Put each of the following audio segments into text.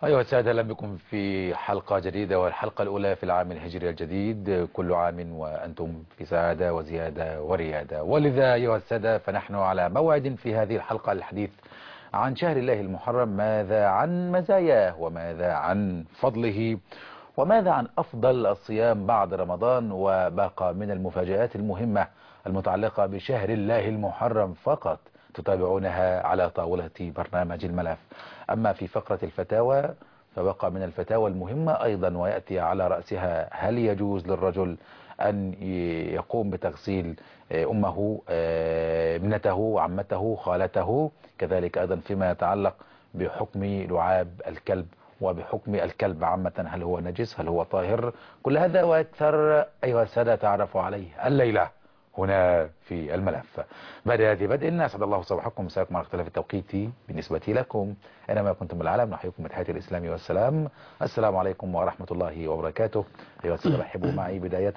أيها السادة أهلا بكم في حلقة جديدة والحلقة الأولى في العام الهجري الجديد كل عام وأنتم في سعادة وزيادة وريادة ولذا أيها السادة فنحن على موعد في هذه الحلقة الحديث عن شهر الله المحرم ماذا عن مزاياه وماذا عن فضله وماذا عن أفضل الصيام بعد رمضان وباقى من المفاجآت المهمة المتعلقة بشهر الله المحرم فقط تتابعونها على طاولة برنامج الملف أما في فقرة الفتاوى فبقى من الفتاوى المهمة أيضا ويأتي على رأسها هل يجوز للرجل أن يقوم بتغسيل أمه ابنته عمته خالته كذلك أيضا فيما يتعلق بحكم لعاب الكلب وبحكم الكلب عامة هل هو نجس هل هو طاهر كل هذا وأكثر أيها السادة تعرفوا عليه الليلة هنا في الملف بعد هذه بدء أسعد الله صباحكم مساكم على اختلاف التوقيت بالنسبة لكم أينما كنتم بالعالم نحييكم بتحية الإسلام والسلام السلام عليكم ورحمة الله وبركاته أيها السادة رحبوا معي بداية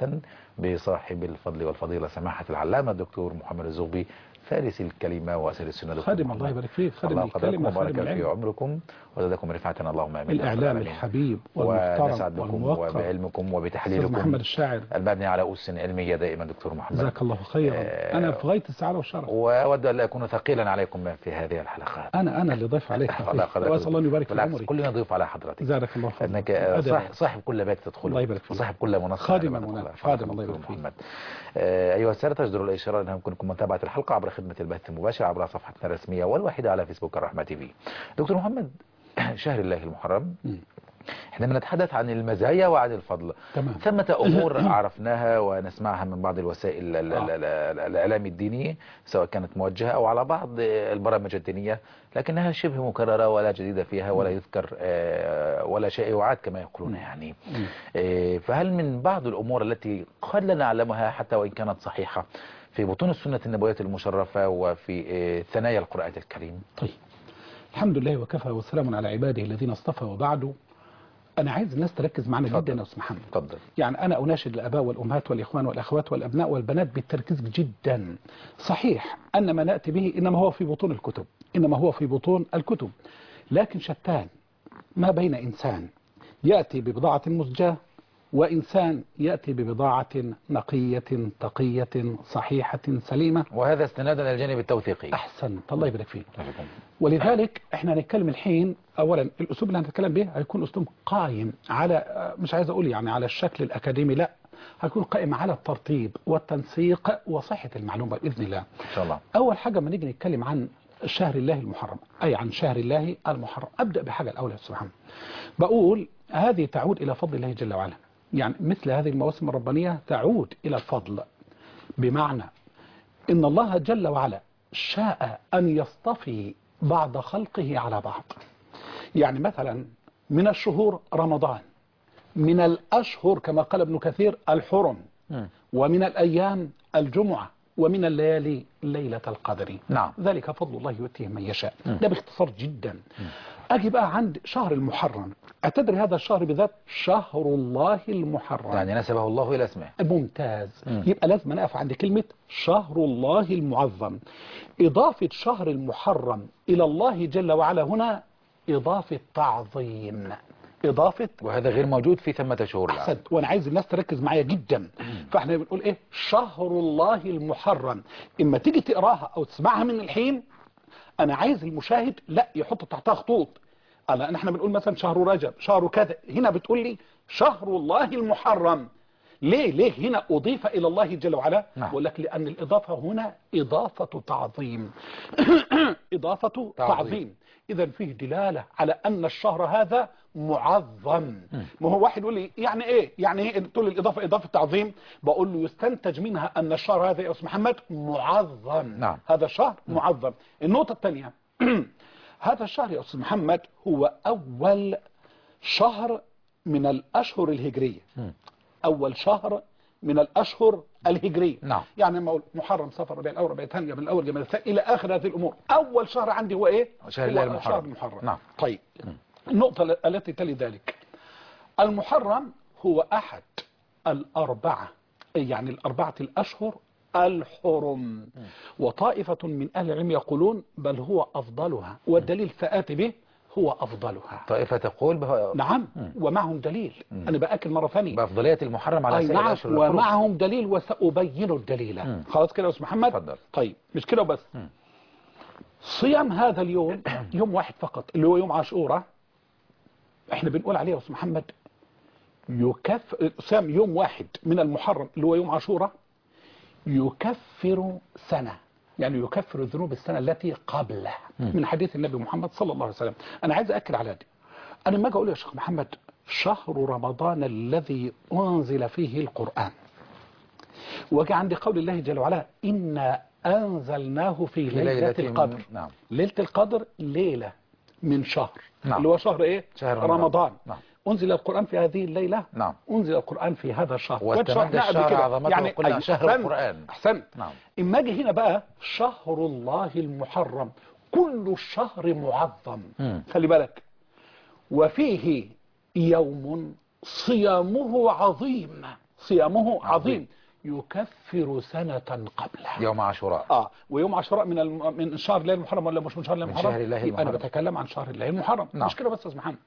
بصاحب الفضل والفضيلة سماحة العلامة الدكتور محمد الزغبي فارس الكلمة وأسر السنة خادم الله يبارك فيك خادم الله الكلمة وبارك خادم في العلم عمركم وزادكم رفعة اللهم آمين الإعلام الحبيب ونسعد والمحترم بكم والموقر وبعلمكم أستاذ وبتحليلكم محمد الشاعر المبني على أس علمية دائما دكتور محمد جزاك الله خيرا آه، أنا في غاية السعادة والشرف وأود أن لا أكون ثقيلا عليكم في هذه الحلقات أنا أنا اللي ضيف عليك الله يقدرك. وأسأل الله أن يبارك في بالعكس عمري كلنا ضيوف على حضرتك جزاك الله خيرا انك أدب. صاحب, صاحب كل بيت تدخله الله يبارك فيك. وصاحب كل منصه خادم على المنى- مدخلها. خادم الله دكتور يبارك فيك. محمد آه، ايها الساده تجدر الاشاره انها يمكنكم متابعه الحلقه عبر خدمه البث المباشر عبر صفحتنا الرسميه والوحيده على فيسبوك الرحمه تي في دكتور محمد شهر الله المحرم مم. احنا بنتحدث عن المزايا وعن الفضل تمام ثمة أمور عرفناها ونسمعها من بعض الوسائل ال- آه. ال- ال- ال- الإعلام الديني سواء كانت موجهة أو على بعض البرامج الدينية لكنها شبه مكررة ولا جديدة فيها ولا يذكر آه، ولا شائعات كما يقولون يعني مم. آه، فهل من بعض الأمور التي قد لا نعلمها حتى وإن كانت صحيحة في بطون السنة النبوية المشرفة وفي آه، ثنايا القرآن الكريم طيب الحمد لله وكفى وسلام على عباده الذين اصطفى وبعده أنا عايز الناس تركز معنا اتفضل. جدا يا أستاذ محمد تفضل يعني أنا أناشد الآباء والأمهات والإخوان والأخوات والأبناء والبنات بالتركيز جدا صحيح أن ما نأتي به إنما هو في بطون الكتب إنما هو في بطون الكتب لكن شتان ما بين إنسان يأتي ببضاعة مزجاة وإنسان يأتي ببضاعة نقية تقية صحيحة سليمة وهذا استنادا إلى الجانب التوثيقي أحسنت الله يبارك فيك أشكركم. ولذلك احنا هنتكلم الحين اولا الاسلوب اللي هنتكلم به هيكون اسلوب قائم على آه، مش عايز اقول يعني على الشكل الاكاديمي لا هيكون قائم على الترتيب والتنسيق وصحة المعلومة بإذن الله إن شاء الله أول حاجة ما نيجي نتكلم عن شهر الله المحرم أي عن شهر الله المحرم أبدأ بحاجة الأولى سبحانه بقول هذه تعود إلى فضل الله جل وعلا يعني مثل هذه المواسم الربانية تعود إلى الفضل بمعنى إن الله جل وعلا شاء أن يصطفي بعض خلقه على بعض يعني مثلا من الشهور رمضان من الأشهر كما قال ابن كثير الحرم مم. ومن الأيام الجمعة ومن الليالي ليلة القدر نعم ذلك فضل الله يؤتيه من يشاء مم. ده باختصار جدا أجي بقى عند شهر المحرم أتدري هذا الشهر بذات شهر الله المحرم يعني نسبه الله إلى اسمه ممتاز مم. يبقى لازم نقف عند كلمة شهر الله المعظم إضافة شهر المحرم إلى الله جل وعلا هنا إضافة تعظيم إضافة وهذا غير موجود في ثمة شهور العام احسنت وانا عايز الناس تركز معايا جدا فاحنا بنقول ايه شهر الله المحرم اما تيجي تقراها او تسمعها من الحين انا عايز المشاهد لا يحط تحتها خطوط انا احنا بنقول مثلا شهر رجب شهر كذا هنا بتقول لي شهر الله المحرم ليه ليه هنا اضيف الى الله جل وعلا نعم. بقول لك لان الاضافه هنا اضافه تعظيم اضافه تعظيم. تعظيم, تعظيم. اذا فيه دلاله على ان الشهر هذا معظم ما هو واحد يقول لي يعني ايه يعني ايه تقول لي الاضافه اضافه تعظيم بقول له يستنتج منها ان الشهر هذا يا استاذ محمد معظم نعم. هذا الشهر معظم النقطه الثانيه هذا الشهر يا استاذ محمد هو اول شهر من الاشهر الهجريه مم. اول شهر من الاشهر الهجريه نعم. يعني لما اقول محرم صفر ربيع الاول ربيع الثاني جمال الاول جمال الثاني الى اخر هذه الامور اول شهر عندي هو ايه شهر هو الله المحرم. شهر المحرم نعم. طيب النقطه التي تلي ذلك المحرم هو احد الاربعه يعني الاربعه الاشهر الحرم وطائفة من أهل العلم يقولون بل هو أفضلها والدليل سآتي به هو أفضلها طائفة تقول به... نعم ومعهم دليل أنا بأكد مرة ثانية بأفضلية المحرم على أي سائر نعم الأشهر الحرم. ومعهم دليل وسأبين الدليل مم. خلاص كده يا أستاذ محمد اتفضل. طيب مش كده بس صيام هذا اليوم يوم واحد فقط اللي هو يوم عاشوراء احنا بنقول عليه يا أستاذ محمد يكف صيام يوم واحد من المحرم اللي هو يوم عاشوراء يكفر سنة يعني يكفر الذنوب السنة التي قبله من حديث النبي محمد صلى الله عليه وسلم أنا عايز أكد على دي أنا ما أقول يا شيخ محمد شهر رمضان الذي أنزل فيه القرآن وجاء عند قول الله جل وعلا إنا أنزلناه في في ليلة ليلة القدر نعم ليلة القدر ليلة من شهر نعم. اللي هو شهر إيه شهر رمضان. رمضان نعم. أنزل القرآن في هذه الليلة نعم أنزل القرآن في هذا الشهر واستمد وشرحناه قبل الشهر كده. عظمته وقلنا أيوة، شهر أحسنت. القرآن. أحسنت نعم إما أجي هنا بقى شهر الله المحرم كل الشهر معظم مم. خلي بالك وفيه يوم صيامه عظيم صيامه عظيم يكفر سنة قبله يوم عاشوراء اه ويوم عاشوراء من الم... من شهر الله المحرم ولا مش من شهر الله من المحرم شهر الله يبقى انا المحرم. بتكلم عن شهر الله المحرم نعم. مش كده بس يا أستاذ محمد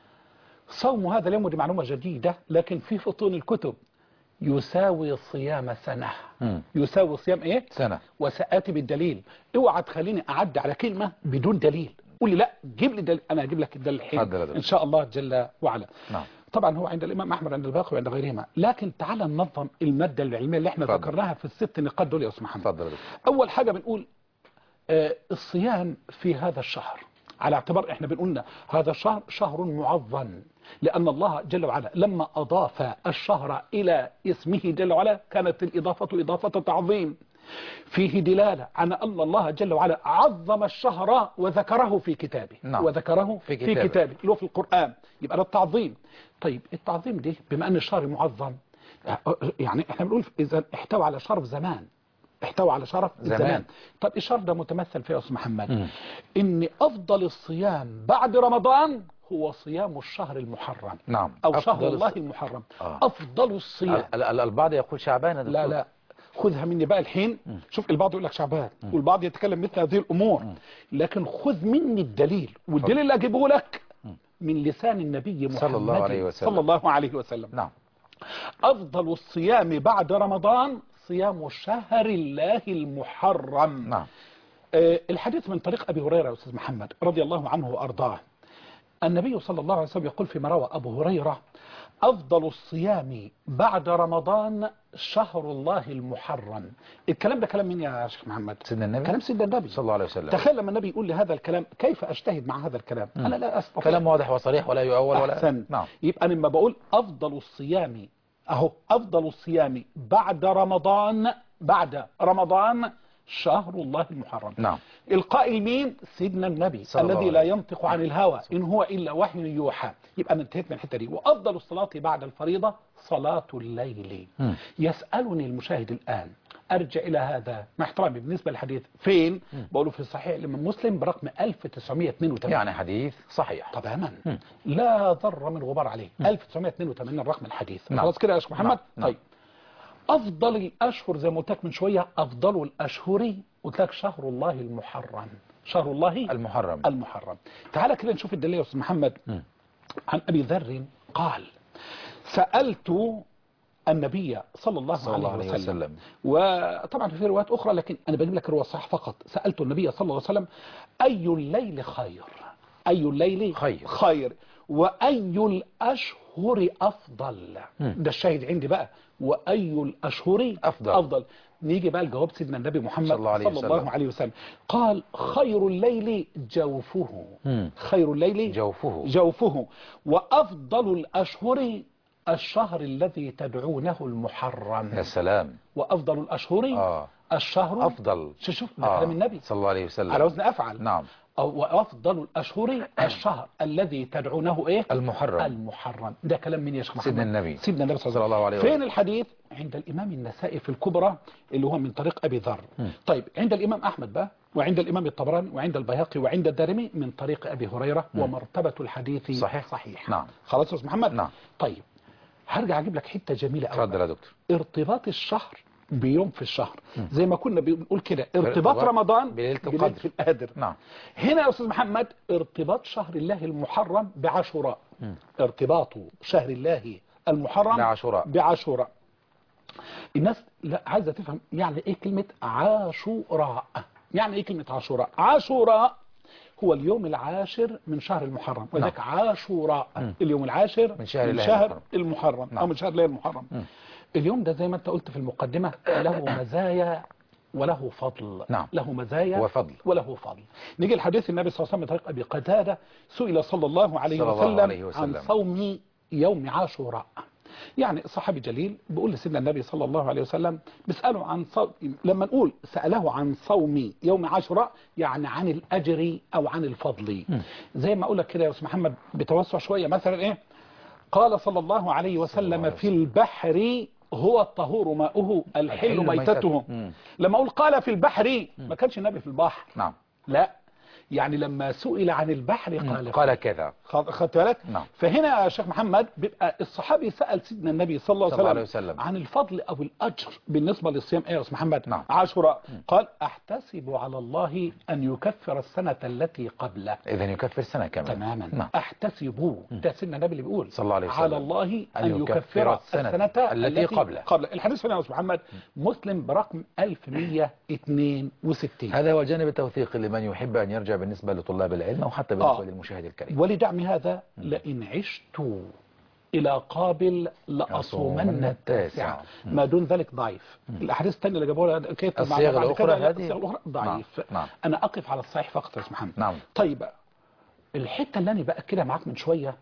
صوم هذا اليوم ودي معلومة جديدة لكن في فطون الكتب يساوي صيام سنة مم. يساوي صيام ايه سنة وسآتي بالدليل اوعى تخليني اعدي على كلمة بدون دليل قول لي لا جيب لي دليل انا هجيب لك الدليل الحين اتفضل يا دكتور. ان شاء الله جل وعلا نعم طبعا هو عند الامام احمد عند الباقي وعند غيرهما لكن تعال ننظم المادة العلمية اللي احنا اتفضل. ذكرناها في الست نقاط دول يا استاذ محمد اتفضل يا دكتور اول حاجة بنقول آه، الصيام في هذا الشهر على اعتبار احنا بنقولنا هذا الشهر شهر معظم لأن الله جل وعلا لما أضاف الشهر إلى اسمه جل وعلا كانت الإضافة إضافة تعظيم فيه دلالة على أن الله جل وعلا عظم الشهر وذكره في كتابه نعم. وذكره في في كتابه. كتابه اللي هو في القرآن يبقى ده التعظيم طيب التعظيم ده بما أن الشهر معظم يعني احنا بنقول إذا احتوى على شرف زمان احتوى على شرف زمان. زمان, زمان. طب الشرف ده متمثل في يا أستاذ محمد مم. ان افضل الصيام بعد رمضان هو صيام الشهر المحرم نعم او شهر أفضل الله الص- المحرم آه. افضل الصيام ال- ال- البعض يقول شعبان يا لا دكتور. لا خذها مني بقى الحين شوف البعض يقول لك شعبان والبعض يتكلم مثل هذه الامور لكن خذ مني الدليل والدليل اللي اجيبه لك من لسان النبي محمد صلى الله عليه وسلم. صلى الله عليه وسلم نعم افضل الصيام بعد رمضان صيام شهر الله المحرم نعم آه، الحديث من طريق أبي هريرة يا أستاذ محمد رضي الله عنه وأرضاه النبي صلى الله عليه وسلم يقول فيما روى أبو هريرة أفضل الصيام بعد رمضان شهر الله المحرم الكلام ده كلام مين يا شيخ محمد سيدنا النبي كلام سيدنا النبي صلى الله عليه وسلم تخيل لما النبي يقول لي هذا الكلام كيف أجتهد مع هذا الكلام أنا لا أستطيع كلام واضح وصريح ولا يؤول ولا أحسن نعم يبقى أنا لما بقول أفضل الصيام أهو أفضل الصيام بعد رمضان بعد رمضان شهر الله المحرم نعم القائل مين سيدنا النبي صلى الله الذي عليه لا وسلم. ينطق عن الهوى إن هو إلا وحي يوحى يبقى أنا انتهيت من الحتة دي وأفضل الصلاة بعد الفريضة صلاة الليل مم. يسألني المشاهد الآن أرجع إلى هذا مع احترامي بالنسبة للحديث فين بقوله في صحيح الإمام مسلم برقم 1982 يعني حديث صحيح تماما مم. لا ضر من غبار عليه 1982 الرقم الحديث نعم. خلاص كده يا شيخ محمد نعم. نعم. طيب افضل الاشهر زي ما قلت لك من شويه افضل الاشهر قلت لك شهر الله المحرم شهر الله المحرم المحرم تعال كده نشوف الدليل يا استاذ محمد مم. عن ابي ذر قال سالت النبي صلى الله, صلى الله عليه عليه وسلم, وسلم. وطبعا في روايات اخرى لكن انا بجيب لك الروايه الصحيح فقط سالت النبي صلى الله عليه وسلم اي الليل خير اي الليل خير. خير واي الاشهر افضل مم. ده الشاهد عندي بقى واي الاشهر أفضل. افضل نيجي بقى لجواب سيدنا النبي محمد صلى الله عليه صلى الله وسلم. عليه وسلم قال خير الليل جوفه مم. خير الليل جوفه جوفه وأفضل الأشهر الشهر الذي تدعونه المحرم يا سلام وأفضل الأشهر آه. الشهر أفضل شوف شوف ده كلام النبي صلى الله عليه وسلم على وزن أفعل نعم أو وأفضل الأشهر الشهر الذي تدعونه إيه المحرم المحرم ده كلام من يا شيخ محمد سيدنا النبي. سيدنا النبي صلى الله عليه وسلم. فين الحديث عند الإمام النسائي في الكبرى اللي هو من طريق أبي ذر طيب عند الإمام أحمد بقى وعند الإمام الطبراني وعند البيهقي وعند الدارمي من طريق أبي هريرة ومرتبة الحديث صحيح. صحيح نعم. خلاص يا أستاذ محمد نعم. طيب هرجع أجيب لك حتة جميلة أوي اتفضل يا دكتور ارتباط الشهر بيوم في الشهر زي ما كنا بنقول كده ارتباط ارتباط رمضان بليلة بليلة القدر. القدر نعم هنا يا أستاذ محمد ارتباط شهر الله المحرم بعاشوراء ارتباط شهر الله المحرم بعاشوراء. بعاشوراء الناس لا عايزة تفهم يعني ايه كلمة عاشوراء يعني ايه كلمة عاشوراء عاشوراء هو اليوم العاشر من شهر المحرم وذلك عاشوراء اليوم العاشر من شهر الله شهر المحرم. المحرم نعم. او من شهر الله المحرم اليوم ده زي ما انت قلت في المقدمة له مزايا وله فضل نعم. له مزايا وفضل. وله فضل نيجي لحديث النبي صلى الله عليه وسلم بطريق ابي قتاده سئل صلى الله عليه صلى الله وسلم, عليه وسلم. عن صوم يوم عاشوراء يعني صحابي جليل بيقول لسيدنا النبي صلى الله عليه وسلم بيساله عن صوم لما نقول ساله عن صوم يوم عاشوراء يعني عن الاجر او عن الفضل زي ما اقول لك كده يا استاذ محمد بتوسع شويه مثلا ايه قال صلى الله عليه وسلم عليه في البحر هو الطهور ماؤه الحل الحل ميتته ميتته. مم. لما اقول قال في البحر ما كانش النبي في البحر نعم لا يعني لما سئل عن البحر قال قال كذا خد- خدت بالك نعم. فهنا يا شيخ محمد بيبقى الصحابي سأل سيدنا النبي صلى الله صلى الله عليه عليه وسلم, وسلم. عن الفضل أو الأجر بالنسبة للصيام إيه يا أستاذ محمد نعم. عاشوراء قال أحتسب على الله أن يكفر السنة التي قبله إذا يكفر سنة كاملة تماما نعم أحتسب ده سيدنا النبي اللي بيقول صلى الله عليه وسلم. على الله أن أن يكفر يكفر السنة السنة, التي قبله. قبله الحديث فين يا أستاذ محمد مسلم برقم 1162 هذا هو الجانب التوثيقي لمن يحب أن يرجع بالنسبة لطلاب العلم أو حتى بالنسبة آه. للمشاهد الكريم ولدعم هذا لئن عشت إلى قابل لأصومن لأصومن التاسع التاسع. ما دون ذلك ضعيف الأحاديث الثانية اللي جابوها لها كيف مع- الصيغ بعد الأخرى كده لا، هذه؟ الصيغ الأخرى ضعيف نعم، نعم. أنا أقف على الصحيح فقط يا أستاذ محمد نعم. طيب بقى الحتة اللي أنا بأكدها معاك من شوية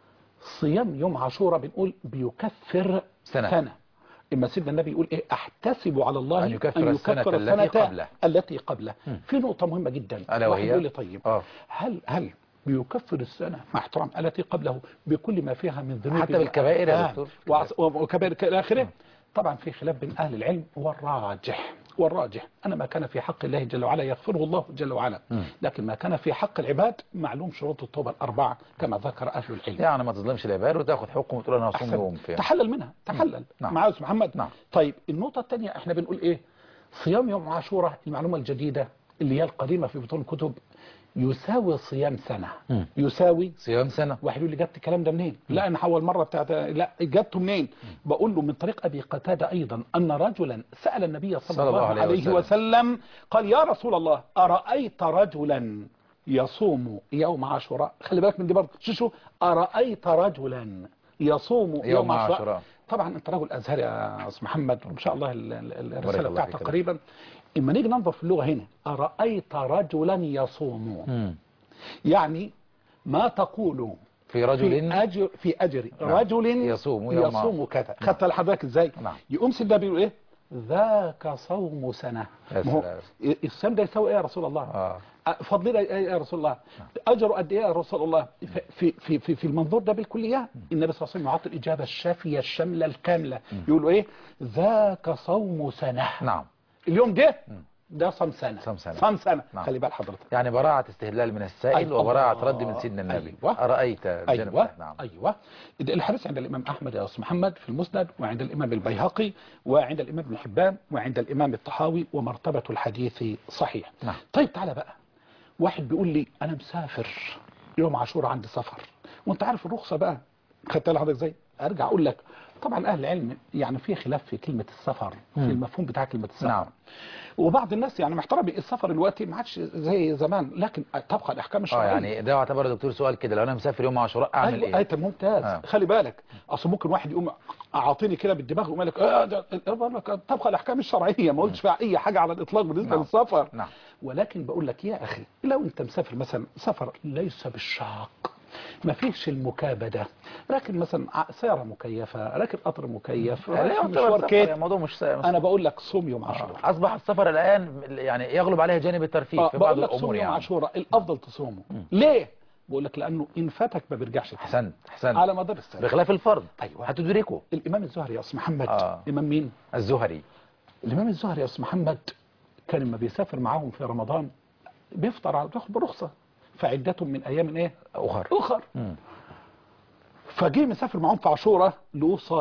صيام يوم عاشوراء بنقول بيكفر سنة. سنة إما سيدنا النبي يقول إيه أحتسب على الله أن يكفر السنة التي قبله. التي قبله في نقطة مهمة جدا ألا واحد وهي؟ يقول لي طيب آه. هل هل بيكفر السنة مع احترام التي قبله بكل ما فيها من ذنوب حتى بالكبائر يا دكتور؟ وعص- وكبائر إلى آخره طبعا في خلاف بين أهل العلم والراجح والراجح أنا ما كان في حق الله جل وعلا يغفره الله جل وعلا لكن ما كان في حق العباد معلوم شروط التوبة الأربعة كما ذكر أهل العلم يعني ما تظلمش العباد وتاخذ حكم وتقول أنا هصوم يوم أحسن. فيها تحلل منها تحلل نعم. معاذ محمد نعم. طيب النقطة الثانية احنا بنقول ايه صيام يوم عاشوراء المعلومة الجديدة اللي هي القديمة في بطون الكتب يساوي صيام سنة مم. يساوي صيام سنة واحد يقول لي جبت الكلام ده منين لا انا اول مره بتاعت لا جبته منين بقول له من طريق ابي قتاده ايضا ان رجلا سال النبي صلى, صلى الله عليه, وسلم. وسلم قال يا رسول الله ارايت رجلا يصوم يوم عاشوراء خلي بالك من دي برضه شو شو ارايت رجلا يصوم يوم, يوم عاشوراء عاشوراء. طبعا انت رجل ازهري يا استاذ محمد وان شاء الله ال- ال- ال- بارك الرساله الله بتاعتك فيك. قريبا اما نيجي ننظر في اللغه هنا ارايت رجلا يصوم مم. يعني ما تقول في في رجل أجر في أجر نعم. رجل يصوم يوم يصوم كذا خدت لحضرتك ازاي نعم. يقوم سيدنا بيقول ايه ذاك صوم سنة يا ما هو سلام. الصيام ده يساوي ايه يا رسول الله آه. فضيلة ايه يا رسول الله اجره قد ايه يا رسول الله في في في في المنظور ده بالكليه النبي صلى الله عليه وسلم يعطي الاجابه الشافيه الشامله الكامله يقول ايه ذاك صوم سنه نعم اليوم ده ده صام سنه صام سنة. صام سنه نعم. خلي بال حضرتك يعني براعة استهلال من السائل أيوة. وبراعة رد من سيدنا النبي أيوة. أرأيت الجانب أيوة ده؟ نعم أيوة الحديث عند الإمام أحمد يا أستاذ محمد في المسند وعند الإمام البيهقي وعند الإمام ابن حبان وعند الإمام الطحاوي ومرتبة الحديث صحيح نعم. طيب تعالى بقى واحد بيقول لي أنا مسافر يوم عاشوراء عندي سفر وأنت عارف الرخصة بقى خدت لحضرتك إزاي أرجع أقول لك طبعا أهل العلم يعني في خلاف في كلمة السفر في المفهوم بتاع كلمة السفر نعم. وبعض الناس يعني محترم السفر دلوقتي ما عادش زي زمان لكن تبقى الأحكام اه الشرعية يعني ده يعتبر يا دكتور سؤال كده لو انا مسافر يوم عاشوراء اعمل ايوه ايه؟ ايوه ممتاز آه. آه. خلي بالك اصل ممكن واحد يقوم اعطيني كده بالدماغ ويقول لك آه ده بقول لك طبقا الاحكام الشرعيه ما قلتش فيها اي حاجه على الاطلاق بالنسبه نعم. للسفر نعم. ولكن بقول لك يا اخي لو انت مسافر مثلا سفر ليس بالشاق ما فيش المكابده راكب مثلا ع- سياره مكيفه راكب قطر مكيف لا راكب يعتبر مشوار سفر، كيت يعني الموضوع مش سهل. انا بقول لك صوم يوم عاشوراء آه. اصبح السفر الان يعني يغلب عليه جانب الترفيه آه، في بعض بقول لك صوم الامور يوم يعني عاشوراء الافضل تصومه ليه بقول لك لانه ان فاتك ما بيرجعش تاني. احسنت احسنت على مدار السنه بخلاف الفرض أيوة. هتدركه الامام الزهري يا استاذ محمد آه. امام مين الزهري الامام الزهري يا استاذ محمد كان لما بيسافر معاهم في رمضان بيفطر على بياخد برخصه فعدتهم من ايام ايه اخر اخر مم. فجه مسافر معاهم في عاشوراء لقوه صايم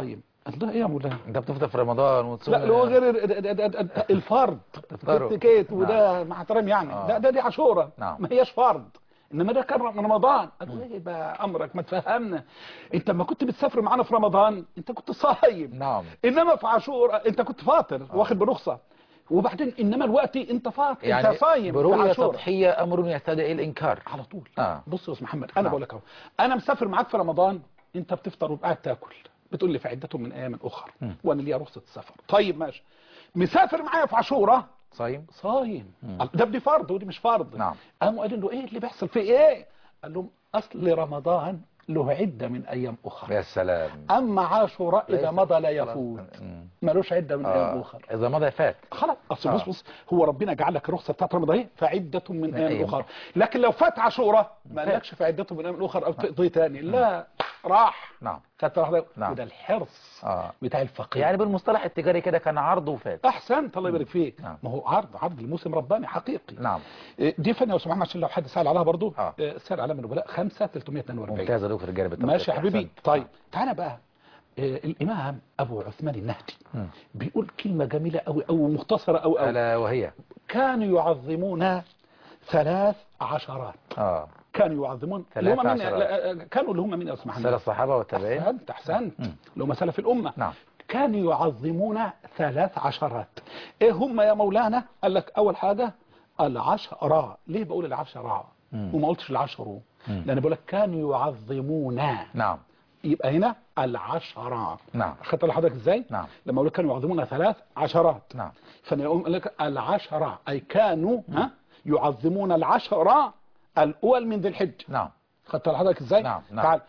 الله ايه يا مولانا انت بتفطر في رمضان وتصوم لا هو غير ال- ال- ال- ال- الفرض تفطروا. التيكيت وده مع احترام يعني آه. ده ده دي عاشوره نعم. ما هياش فرض انما ده كان من رمضان قالوا ايه بقى امرك ما تفهمنا انت لما كنت بتسافر معانا في رمضان انت كنت صايم نعم انما في عاشوراء انت كنت فاطر واخد برخصه وبعدين انما الوقت انت فاطر يعني انت صايم في برؤية عاشوراء سطحية أمر يستدعي الإنكار على طول آه. بص يا استاذ محمد انا نعم. بقول لك اهو انا مسافر معاك في رمضان انت بتفطر وقاعد تاكل بتقول لي في عدته من ايام اخرى مم. وانا ليا رخصه سفر طيب ماشي مسافر معايا في عاشوراء صايم صايم مم. ده بدي فرض ودي مش فرض نعم. قاموا قالوا له ايه اللي بيحصل في ايه قال لهم اصل رمضان له عده من ايام اخرى يا سلام اما عاشوراء اذا ليس- مضى لا خلاص. يفوت مم. ملوش عده من ايام آه. اخرى إذا مضى فات خلاص اصل آه. بص بص هو ربنا جعل لك الرخصه بتاعت رمضان اهي فعده من ايام أيام. اخرى لكن لو فات عاشوراء ما قالكش فعدته من ايام اخرى او تقضي تاني لا راح نعم خدت واحده نعم. وده الحرص آه. بتاع الفقير يعني بالمصطلح التجاري كده كان عرض وفات احسنت الله يبارك فيك نعم. ما هو عرض عرض الموسم رباني حقيقي نعم إيه، دي فن يا استاذ محمد عشان لو حد سال عليها برضو آه. إيه، سال عليها من النبلاء 5 342 ممتاز يا دكتور الجانب التوقيت. ماشي يا حبيبي أحسنت. طيب تعالى بقى إيه، الامام ابو عثمان النهدي مم. بيقول كلمه جميله قوي او مختصره قوي قوي ألا وهي كانوا يعظمون ثلاث عشرات آه كانوا يعظمون ثلاث اللي هم من عشرات. لا، كانوا اللي هم من يا استاذ محمد سلف الصحابة والتابعين احسنت احسنت مم. اللي هم سلف الامه نعم كانوا يعظمون ثلاث عشرات ايه هم يا مولانا قال لك اول حاجه العشرة ليه بقول العشرة مم. وما قلتش العشر مم. لان بقول لك كانوا يعظمون نعم يبقى هنا العشرة نعم خدت لحضرتك ازاي نعم لما اقول لك كانوا يعظمون ثلاث عشرات نعم فانا اقول لك العشرة اي كانوا ها يعظمون العشرة الاول من ذي الحجه نعم خدت لحضرتك ازاي نعم، نعم. تعال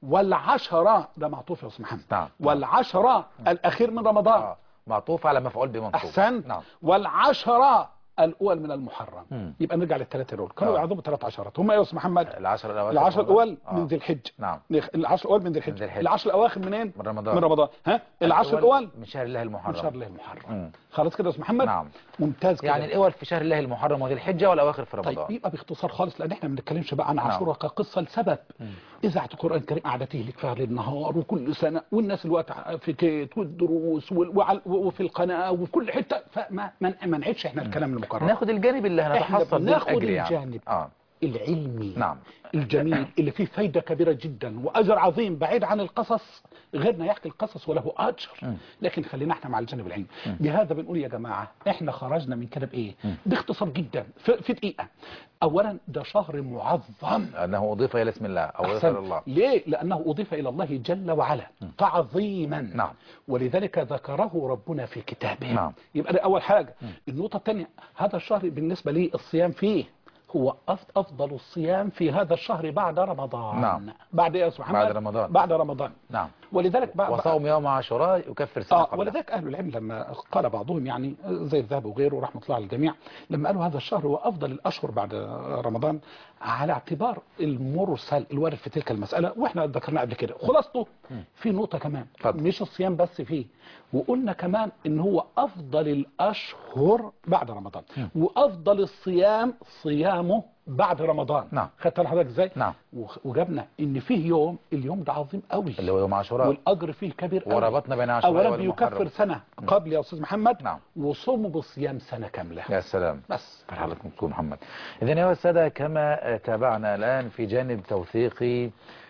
والعشرة ده معطوف يا استاذ محمد نعم. والعشرة الاخير من رمضان آه. معطوف على مفعول بمنصوب احسنت نعم والعشرة الاول من المحرم مم. يبقى نرجع للثلاثه دول كانوا آه. يعظموا ثلاث عشرات هم ايه يا استاذ محمد العشر الأواخر العشر من رمضان. الاول آه. من ذي الحجه نعم العشر الاول من ذي ذي الحجه الحجة. العشر الاواخر منين من رمضان من رمضان ها العشر الاول من شهر الله من المحرم شهر الله المحرم مم. خلاص كده يا استاذ محمد نعم ممتاز كده يعني الأول في شهر الله المحرم وذي الحجة والأواخر في رمضان طيب يبقى باختصار خالص لان احنا ما بنتكلمش بقى عن نعم. عاشوراء كقصه لسبب اذاعه القران الكريم قاعده تهلك فيها ليل نهار وكل سنه والناس الوقت في كيت والدروس وال- وعل- وفي القناه وفي كل حته فما ما ما نعيدش احنا الكلام المكرر ناخد الجانب اللي احنا هنتحصل بناخد بالأجر يعني الجانب آه. العلمي نعم الجميل اللي فيه فايدة كبيرة جدا وأجر عظيم بعيد عن القصص غيرنا يحكي القصص وله أجر مم. لكن خلينا احنا مع الجانب العلمي مم. بهذا بنقول يا جماعة احنا خرجنا من كده بإيه مم. باختصار جدا في, في دقيقة أولا ده شهر معظم أنه أضيف إلى اسم الله أو أضيف أحسن. إلى الله ليه؟ لأنه أضيف إلى الله جل وعلا تعظيما نعم. ولذلك ذكره ربنا في كتابه نعم. يبقى ده أول حاجة النقطة الثانية هذا الشهر بالنسبة لي الصيام فيه هو أف- أفضل الصيام في هذا الشهر بعد رمضان نعم. بعد إيه يا أستاذ محمد؟ بعد رمضان. بعد رمضان نعم ولذلك بعد وصوم يوم عاشوراء يكفر سنة آه قبله ولذلك أهل العلم لما قال بعضهم يعني زي الذهب وغيره رحمة الله على الجميع لما قالوا هذا الشهر هو أفضل الأشهر بعد رمضان على اعتبار المرسل الوارد في تلك المسألة وإحنا ذكرنا قبل كده خلاصته في نقطة كمان اتفضل. مش الصيام بس فيه وقلنا كمان إن هو أفضل الأشهر بعد رمضان وأفضل الصيام صيامه بعد رمضان نعم. خدت حضرتك ازاي؟ نعم. وخ- وجبنا ان فيه يوم اليوم ده عظيم قوي اللي هو يوم عاشوراء والاجر فيه كبير قوي وربطنا بين عاشوراء اولا والمحرم. بيكفر سنه قبل يا استاذ محمد نعم. وصومه بصيام سنه كامله يا سلام بس حضرتك دكتور محمد إذن يا السادة كما تابعنا الآن في جانب توثيقي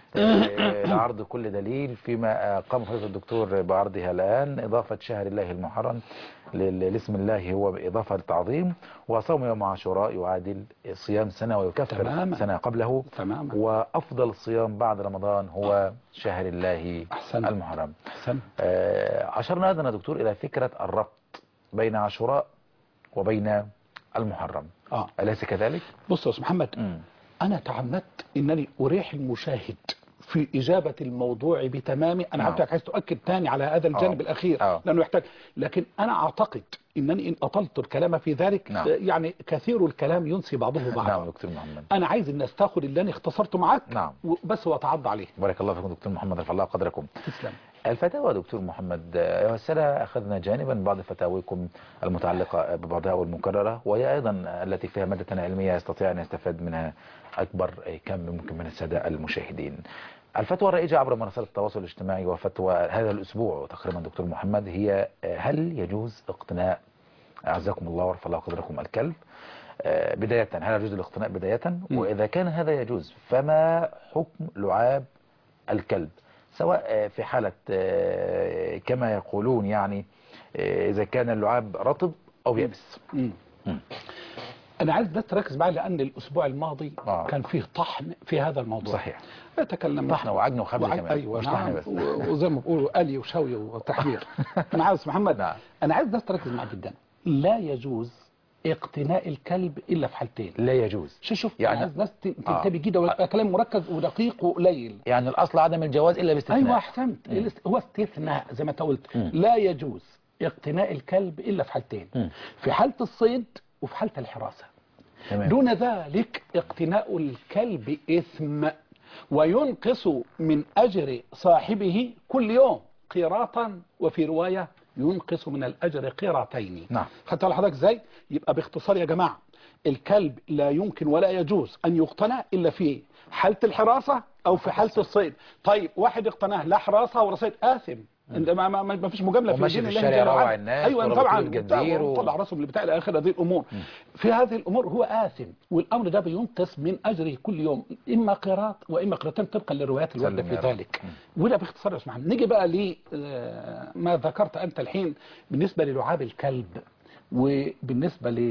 آه، لعرض كل دليل فيما آه، قام فضيلة الدكتور بعرضها الآن إضافة شهر الله المحرم لل- لاسم الله هو بإضافة التعظيم وصوم يوم عاشوراء يعادل صيام سنة ويكفر تماما. سنة قبله تماما وأفضل الصيام بعد رمضان هو شهر الله أحسن. المحرم احسن آه، أشرنا أيضا يا دكتور إلى فكرة الربط بين عاشوراء وبين المحرم اه أليس كذلك؟ بص يا استاذ محمد مم. انا تعمدت انني اريح المشاهد في إجابة الموضوع بتمامه أنا نعم. حضرتك عايز تؤكد تاني على هذا الجانب آه. الأخير آه. لأنه يحتاج لكن أنا أعتقد أنني إن أطلت الكلام في ذلك نعم. يعني كثير الكلام ينسي بعضه بعضا نعم دكتور محمد أنا عايز الناس تاخد اللي أنا اختصرته معاك نعم. بس وأتعض عليه بارك الله فيكم دكتور محمد رفع الله قدركم تسلم الفتاوى دكتور محمد آه، أيها السادة أخذنا جانبا من بعض فتاويكم المتعلقة ببعضها والمكررة وهي أيضا التي فيها مادة علمية يستطيع أن يستفاد منها أكبر كم ممكن من السادة المشاهدين الفتوى الرائجة عبر منصات التواصل الاجتماعي وفتوى هذا الأسبوع تقريبا دكتور محمد هي آه، هل يجوز اقتناء أعزكم الله ورفع الله قدركم الكلب آه، بداية هل يجوز الاقتناء بداية وإذا كان هذا يجوز فما حكم لعاب الكلب سواء آه، في حالة آه، كما يقولون يعني آه، إذا كان اللعاب رطب أو يابس مم. مم. انا عايز بس تركز معي لان الاسبوع الماضي آه. كان فيه طحن في هذا الموضوع صحيح اتكلم طحن وعجن وخبز وعج- كمان ايوه مش طحن نعم بس و- وزي ما بيقولوا الي وشوي وتحمير انا عاوز محمد نعم. انا عايز بس تركز معي جدا لا يجوز اقتناء الكلب الا في حالتين لا يجوز شوف شوف يعني- يعني عايز بس ت- آه. تنتبه جدا ويبقى كلام مركز ودقيق وقليل يعني الأصل عدم الجواز إلا باستثناء ايوه احسنت الاست- هو استثناء زي ما انت قلت لا يجوز اقتناء الكلب الا في حالتين مم. في حاله الصيد وفي حاله الحراسه تمام دون ذلك اقتناء الكلب إثم وينقص من أجر صاحبه كل يوم قيراطا وفي رواية ينقص من الأجر قيراطين نعم. خدت على حضرتك ازاي يبقى باختصار يا جماعة الكلب لا يمكن ولا يجوز أن يقتنى إلا في حالة الحراسة أو في حالة الصيد طيب واحد اقتناه لا حراسة ولا صيد آثم انت ما, ما, ما فيش مجامله وماشي دين في الله الشارع جل يروع وعلا. الناس ايوه وربط طبعا له الجنزير و- طلع راسه اللي بتاع الى اخر هذه الامور في هذه الامور هو آثم والامر ده بينقص من اجره كل يوم اما قيراط واما قيراطين طبقا للروايات الوارده سلم في يا رب. ذلك وده باختصار يا استاذ محمد نيجي بقى ل آه، ما ذكرت انت الحين بالنسبه للعاب الكلب وبالنسبه ل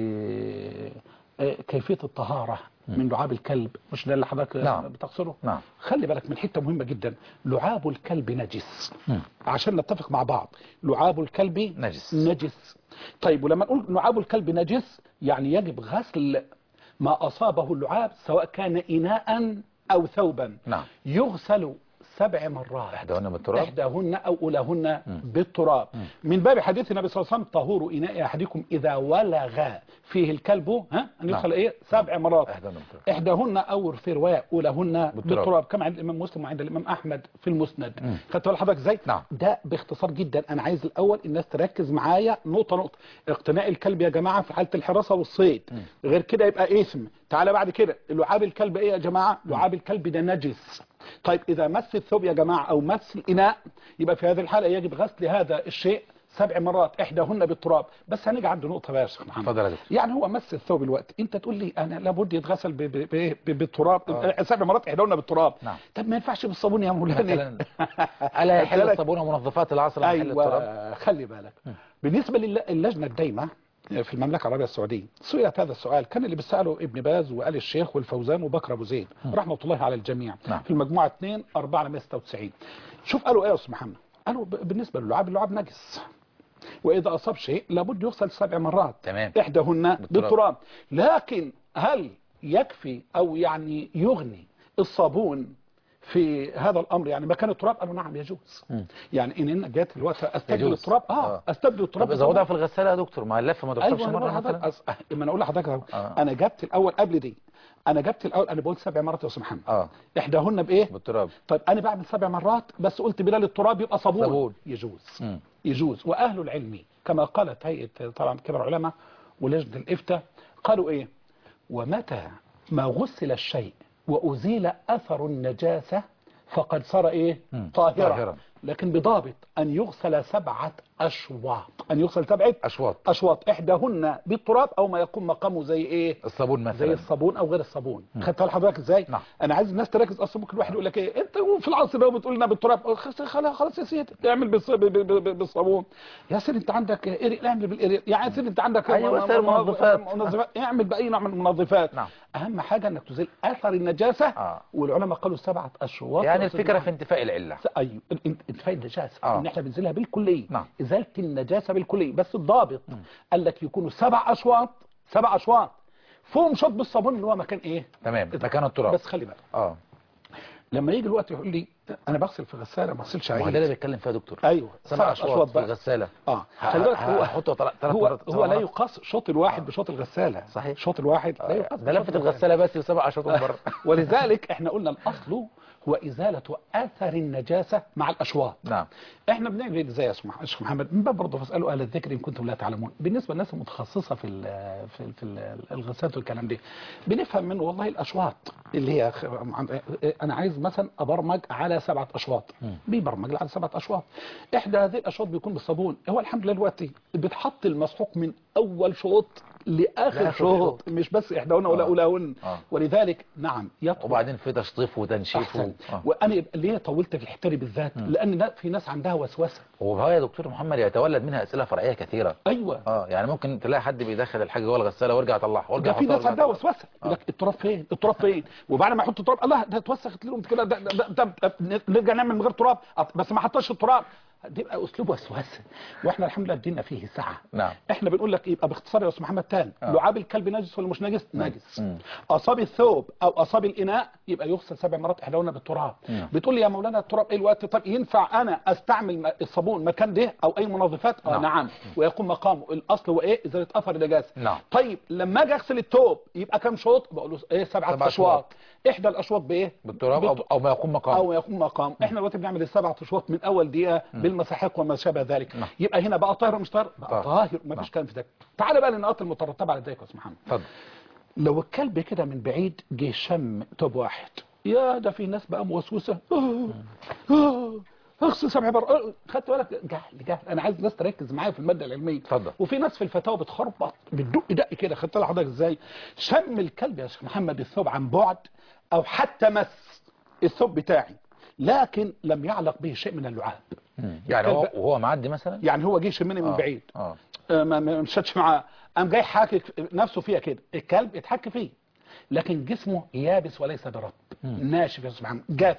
آه، كيفيه الطهاره من لعاب الكلب مش ده اللي حضرتك نعم. بتقصده نعم. خلي بالك من حته مهمه جدا لعاب الكلب نجس مم. عشان نتفق مع بعض لعاب الكلب نجس. نجس طيب ولما نقول لعاب الكلب نجس يعني يجب غسل ما أصابه اللعاب سواء كان إناء أو ثوبا نعم. يغسل سبع مرات إحداهن بالتراب إحداهن أو أولاهن بالتراب من باب حديث النبي صلى الله عليه وسلم طهور إناء أحدكم إذا ولغ فيه الكلب ها أن يغسل نعم. إيه سبع مرات إحداهن بالتراب إحداهن أو في رواية أولاهن بالتراب. بالتراب كما عند الإمام مسلم وعند الإمام أحمد في المسند خدت بال حضرتك إزاي؟ نعم. ده باختصار جدا أنا عايز الأول الناس تركز معايا نقطة نقطة اقتناء الكلب يا جماعة في حالة الحراسة والصيد غير كده يبقى إثم تعالى بعد كده لعاب الكلب إيه يا جماعة؟ لعاب الكلب ده نجس طيب إذا مس الثوب يا جماعة أو مس الإناء يبقى في هذه الحالة يجب غسل هذا الشيء سبع مرات إحداهن بالتراب بس هنيجي عند نقطة بقى يا شيخ محمد اتفضل يا دكتور يعني هو مس الثوب الوقت انت تقول لي انا لابد يتغسل ب- ب- ب- ب- بالتراب آه. سبع مرات احدانا بالتراب نعم. طب ما ينفعش بالصابون يا مولانا مثلا ألا يحل بالك؟ الصابون ومنظفات العصر محل التراب ايوه خلي بالك بالنسبه للجنه الدايمه في المملكه العربيه السعوديه سئلت هذا السؤال كان اللي بيساله ابن باز وآل الشيخ والفوزان وبكر ابو زيد رحمه الله على الجميع نعم. في المجموعه 2 496 شوف قالوا ايه يا استاذ محمد قالوا ب- بالنسبه للعاب اللعاب نجس واذا اصاب شيء لابد يغسل سبع مرات تمام. احداهن بالتراب. بالتراب لكن هل يكفي او يعني يغني الصابون في هذا الامر يعني مكان التراب قالوا نعم يجوز يعني ان انا جات الوقت استبدل يجوز. التراب اه, آه. استبدل التراب طب إذا وضع في الغسالة يا دكتور ما اللفة ما تغسلش ايوه انا بقول مرة لحضرتك مثلا أص... ما انا اقول لحضرتك أهو. آه. انا جبت الاول قبل دي انا جبت الاول انا بقول سبع مرات يا استاذ محمد اه احداهن بايه بالتراب طيب انا بعمل سبع مرات بس قلت بدل التراب يبقى صابون صابون. يجوز مم. يجوز واهل العلم كما قالت هيئه طبعا كبار العلماء ولجنه الافتاء قالوا ايه ومتى ما غسل الشيء وازيل اثر النجاسه فقد صار ايه مم. طاهرا طاهرا. لكن بضابط ان يغسل سبعه اشواط ان يغسل سبعه أشواط اشواط احداهن بالتراب او ما يقوم مقامه زي ايه الصابون زي مثلا الصابون او غير الصابون خدت بالك حضرتك ازاي نعم. انا عايز الناس تركز اصلا ممكن الواحد يقول لك ايه انت في العصر ده بتقول لنا بالتراب خلاص خلاص خلاص يا سيدي اعمل بالص- ب- ب- ب- بالصابون يا سيدي انت عندك اريق اعمل بالاريق يا سيدي انت عندك أيوة، م- وسائل م- منظفات. منظفات اعمل باي نوع من المنظفات نعم. اهم حاجه انك تزيل اثر النجاسه آه. والعلماء قالوا سبعه اشواط يعني يا أستاذ الفكرة محمد. في انتفاء العلة ايوه انت- انتفاء النجاسه آه. ان احنا بنزيلها بالكليه نعم. ازاله النجاسه بالكليه بس الضابط قال لك يكونوا سبع اشواط سبع اشواط فوق شط بالصابون اللي هو مكان ايه تمام مكان التراب بس خلي بالك اه لما يجي الوقت يقول لي انا بغسل في غساله ما بغسلش ما هو ده عيد اللي بيتكلم فيها يا دكتور ايوه سبع اشواط في بقى. الغساله اه ه- خلي بالك ه- هو هحطه ثلاث ثلاث هو مرات هو لا مرات. يقاس شوط الواحد بشوط الغساله صحيح. شوط الواحد لا يقاس ده بشوط لفه الغساله بس وسبع اشواط من بره ولذلك احنا قلنا الاصل هو ازاله اثر النجاسه مع الاشواط نعم احنا بنعمل ازاي يا اسمح شيخ محمد من باب برضه فاسالوا اهل الذكر ان كنتم لا تعلمون بالنسبه للناس المتخصصه في ال في, ال في ال الغسالات والكلام ده بنفهم منه والله الاشواط اللي هي خ- انا عايز مثلا ابرمج على سبعه اشواط بيبرمج على سبعه اشواط احدى هذه الاشواط بيكون بالصابون هو الحمد لله دلوقتي بتحط المسحوق من اول شوط لاخر لآخر شوط شوط. مش بس احداهن ولا آه. اولاهن آه. ولذلك نعم يطلب وبعدين في تشطيف وتنشيف احسن و... آه. وانا ليه طولت في الحته دي بالذات لان لا- في ناس عندها وسوسه وهو يا دكتور محمد يتولد منها اسئله فرعيه كثيره ايوه اه يعني ممكن تلاقي حد بيدخل الحاجه جوه الغساله ويرجع يطلعها ويرجع ده في يحطها ناس ويرجع عندها يطلعها. وسوسه يقول لك التراب فين التراب فين وبعد ما يحط التراب الله ده اتوسخت لهم كده ده, ده, ده, ده نرجع نعمل من غير تراب أط- بس ما حطش التراب دي يبقى اسلوب وسوسه واحنا الحمد لله ادينا فيه سعه نعم احنا بنقول لك يبقى باختصار يا استاذ محمد تاني آه. لعاب الكلب نجس ولا مش نجس نجس مم. اصاب الثوب او اصاب الاناء يبقى يغسل سبع مرات احداهن بالتراب مم. بتقول لي يا مولانا التراب ايه الوقت طب ينفع انا استعمل م- الصابون مكان ده او اي منظفات اه نعم. نعم ويقوم مقامه الاصل هو ايه ازاله اثر النجاسه نعم. طيب لما اجي اغسل الثوب يبقى كام شوط بقول له ايه سبعه سبعة اشواط احدى الاشواط بايه بالتراب او, بالت- أو ما يقوم مقام او يقوم مقام احنا دلوقتي بنعمل السبع اشواط من اول دقيقه بالمساحيق وما شابه ذلك نعم. يبقى هنا بقى طاهر ومش طاهر طاهر. بقى طاهر نعم. مفيش كلام في ده تعال بقى للنقاط المترتبه على ذلك يا استاذ محمد اتفضل لو الكلب كده من بعيد جه شم توب واحد يا ده في ناس بقى موسوسه آه، آه، اغسل سبع مرات آه، خدت بالك جهل جهل انا عايز الناس تركز معايا في الماده العلميه اتفضل. وفي ناس في الفتاوى بتخربط بتدق دق كده خدت بالك حضرتك ازاي شم الكلب يا شيخ محمد الثوب عن بعد او حتى مس الثوب بتاعي لكن لم يعلق به شيء من اللعاب مم. يعني هو الكلب- وهو معدي مثلا يعني هو جه يشمني من آه. بعيد اه آه، ما ما مشتش معاه قام جاي حاكك نفسه فيها كده الكلب اتحك فيه لكن جسمه يابس وليس برطب ناشف يا سبحان جاف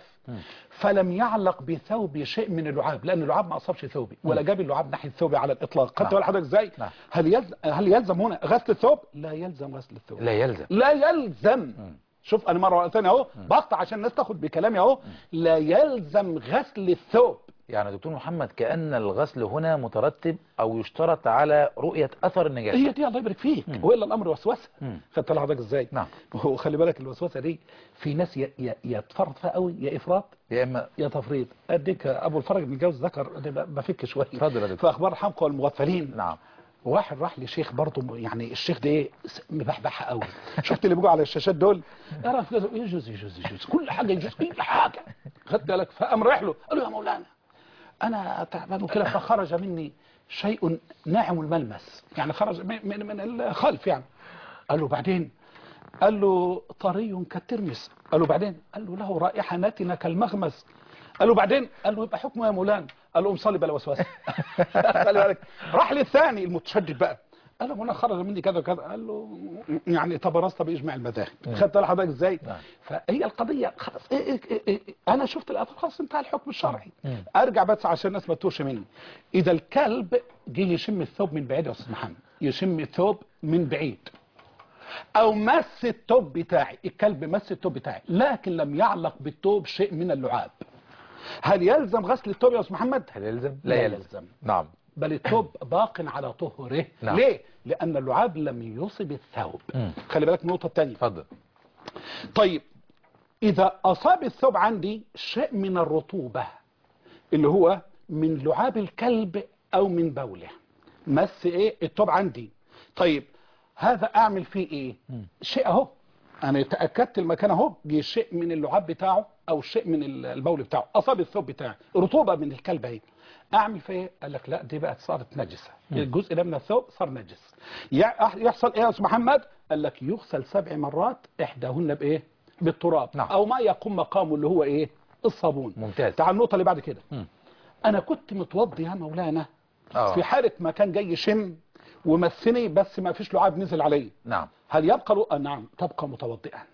فلم يعلق بثوبي شيء من اللعاب لان اللعاب ما اصابش ثوبي ولا جاب اللعاب ناحيه ثوبي على الاطلاق خدت نعم. بال حضرتك ازاي نعم. هل يلزم هل يلزم هنا غسل الثوب لا يلزم غسل الثوب لا يلزم لا يلزم شوف انا مره ثانيه اهو بقطع عشان الناس تاخد بكلامي اهو لا يلزم غسل الثوب يعني دكتور محمد كأن الغسل هنا مترتب أو يشترط على رؤية أثر النجاسة هي دي الله يبارك فيك والا الامر وسوسه مم. خدت بالك حضرتك ازاي نعم. هو خلي بالك الوسوسه دي في ناس يا يا- يا تفرط فيها قوي يا افراط يا إما يا تفريط اديك ابو الفرج بن جوز ذكر أنا ب- بفك شويه اتفضل يا دكتور. في اخبار حمقى والمغفلين نعم واحد راح لشيخ برضه يعني الشيخ ده ايه س- مبحبحه قوي شفت اللي بيجوا على الشاشات دول يعرف كذا يجوز يجوز يجوز كل حاجه يجوز كل حاجه خدت بالك فقام رايح له قال له يا مولانا انا تعبان وكده فخرج مني شيء ناعم الملمس يعني خرج من من, من الخلف يعني قال له بعدين قال له طري كالترمس قال له بعدين قال له له رائحه ناتنه كالمغمس قال له بعدين قال له يبقى حكمه يا مولانا قال له قوم صلي بلا وسوسه خلي بالك راح للثاني المتشدد بقى قال له انا خرج مني كذا وكذا قال له يعني تبرزت باجماع المذاهب خدت بالك حضرتك ازاي نعم. فهي القضيه خلاص إيه إيه إيه إيه انا شفت الاثر خلاص انتهى الحكم الشرعي مم. ارجع بس عشان الناس ما تتوهش مني اذا الكلب جه يشم الثوب من بعيد يا استاذ محمد يشم الثوب من بعيد او مس الثوب بتاعي الكلب مس الثوب بتاعي لكن لم يعلق بالثوب شيء من اللعاب هل يلزم غسل الثوب يا استاذ محمد هل يلزم؟ لا لا يلزم. يلزم نعم بل الثوب باق على طهره نعم. ليه لان اللعاب لم يصب الثوب مم. خلي بالك من النقطه الثانيه اتفضل طيب إذا أصاب الثوب عندي شيء من الرطوبة اللي هو من لعاب الكلب أو من بوله مس إيه الثوب عندي طيب هذا أعمل فيه إيه شيء أهو أنا تأكدت المكان أهو جه شيء من اللعاب بتاعه أو شيء من ال- البول بتاعه أصاب الثوب بتاعي رطوبة من الكلب أهي أعمل فيه إيه؟ قال لك لا دي بقت صارت نجسة الجزء ده من الثوب صار نجس يع- يحصل إيه يا أستاذ محمد قال لك يغسل سبع مرات إحداهن بإيه بالتراب نعم. او ما يقوم مقامه اللي هو ايه الصابون ممتاز. تعال النقطه اللي بعد كده مم. انا كنت متوضي يا مولانا آه. في حاله ما كان جاي يشم ومسني بس ما فيش لعاب نزل عليه نعم هل يبقى له... آه نعم تبقى متوضئا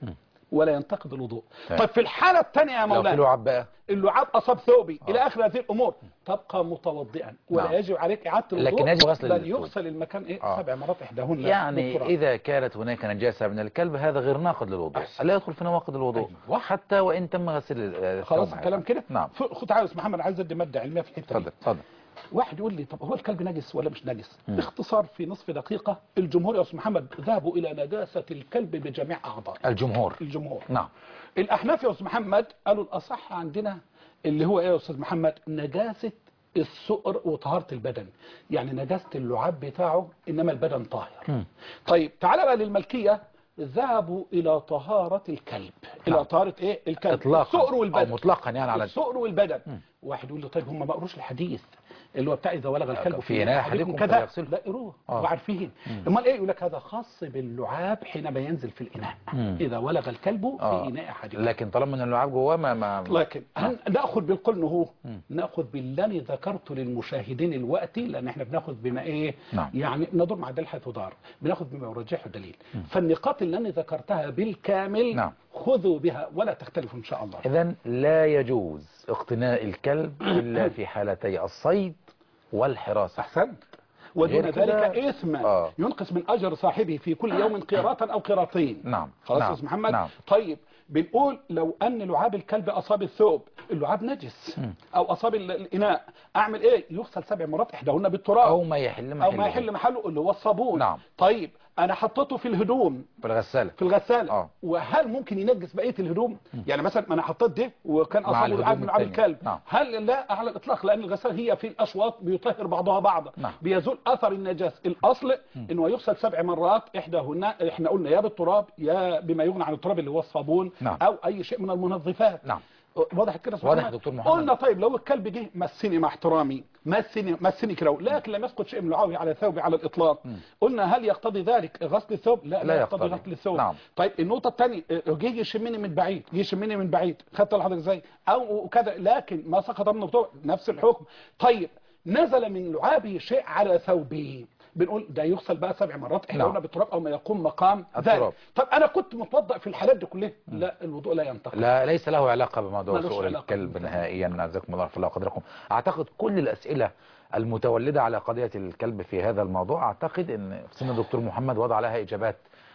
ولا ينتقد الوضوء طيب. طيب في الحالة الثانية يا لو في مولانا لعاب بقى اللعاب أصاب ثوبي إلى آخر هذه الأمور تبقى متوضئا ولا نعم. يجب عليك إعادة الوضوء لكن يجب غسل بل الثوب. يغسل المكان إيه آه. سبع مرات إحداهن يعني بالتراب. إذا كانت هناك نجاسة من الكلب هذا غير ناقض للوضوء أحسن. لا يدخل في نواقض الوضوء أيوة. حتى وإن تم غسل الثوب خلاص هذا. الكلام كده نعم ف- خد تعالى يا أستاذ محمد أنا عايز أدي مادة علمية في الحتة دي تفضل تفضل واحد يقول لي طب هو الكلب نجس ولا مش نجس مم. باختصار في نصف دقيقة الجمهور يا أستاذ محمد ذهبوا إلى نجاسة الكلب بجميع أعضائه الجمهور الجمهور نعم الأحناف يا أستاذ محمد قالوا الأصح عندنا اللي هو إيه يا أستاذ محمد نجاسة السؤر وطهارة البدن يعني نجاسة اللعاب بتاعه إنما البدن طاهر مم. طيب تعالى بقى للملكية ذهبوا إلى طهارة الكلب إلى نعم. طهارة إيه الكلب إطلاقا السؤر أو والبدن مطلقا يعني على السؤر والبدن مم. واحد يقول له طيب هم ما قروش الحديث اللي هو بتاع اذا ولغ الكلب في إناء أحدكم كذا فليغسله. لا قروه آه. وعارفين امال ايه يقول لك هذا خاص باللعاب حينما ينزل في الاناء مم. اذا ولغ الكلب آه. في اناء احدكم لكن طالما ان اللعاب جواه ما ما لكن هن ناخذ بالقول هو مم. ناخذ بالذي ذكرته للمشاهدين الوقت لان احنا بناخذ بما ايه نعم. يعني ندور مع الدليل حيث دار بناخذ بما يرجحه دليل فالنقاط اللي انا ذكرتها بالكامل نعم. خذوا بها ولا تختلفوا ان شاء الله إذا لا يجوز اقتناء الكلب إلا في حالتي الصيد والحراسة احسنت ودون غير كده- ذلك اثم آه. ينقص من اجر صاحبه في كل يوم قيراطا او قيراطين نعم خلاص يا نعم. استاذ محمد نعم طيب بنقول لو ان لعاب الكلب اصاب الثوب اللعاب نجس مم. او اصاب ال- الاناء اعمل ايه يغسل سبع مرات احداهن بالتراب أو ما يحل محله او ما يحل محله اللي هو الصابون نعم. طيب انا حطيته في الهدوم في الغسالة في الغسالة آه. وهل ممكن ينجس بقية الهدوم يعني مثلا ما انا حطيت ده وكان مع اصابه الهدوم لعاب من لعاب التانية. الكلب نعم. هل لا على الاطلاق لان الغسالة هي في الاشواط بيطهر بعضها بعضا نعم. بيزول اثر النجاس الاصل انه يغسل سبع مرات احداهن احنا قلنا يا بالتراب يا بما يغنى عن التراب اللي هو الصابون نعم. او اي شيء من المنظفات نعم واضح كده سبحان واضح الله؟ دكتور محمد. قلنا طيب لو الكلب جه مسني مع احترامي مسني مسني كده لكن لم يسقط شيء من لعابه على ثوبي على الاطلاق قلنا هل يقتضي ذلك غسل الثوب لا لا لا يقتضي يقتضي. غسل الثوب نعم. طيب النقطه الثانيه جه يشمني من بعيد جه يشمني من بعيد خدت لحضرتك ازاي او كذا لكن ما سقط منه ثوب نفس الحكم طيب نزل من لعابه شيء على ثوبه بنقول ده يغسل بقى سبع مرات احنا نعم. قلنا بالتراب او ما يقوم مقام التراب. ذلك طب انا كنت متوضا في الحالات دي كلها لا الوضوء لا ينتقل لا ليس له علاقة بموضوع ملوش سؤال علاقة. الكلب نهائيا عزكم الله في الله قدركم أعتقد كل الأسئلة المتولدة على قضية الكلب في هذا الموضوع أعتقد أن سيدنا الدكتور محمد وضع لها إجابات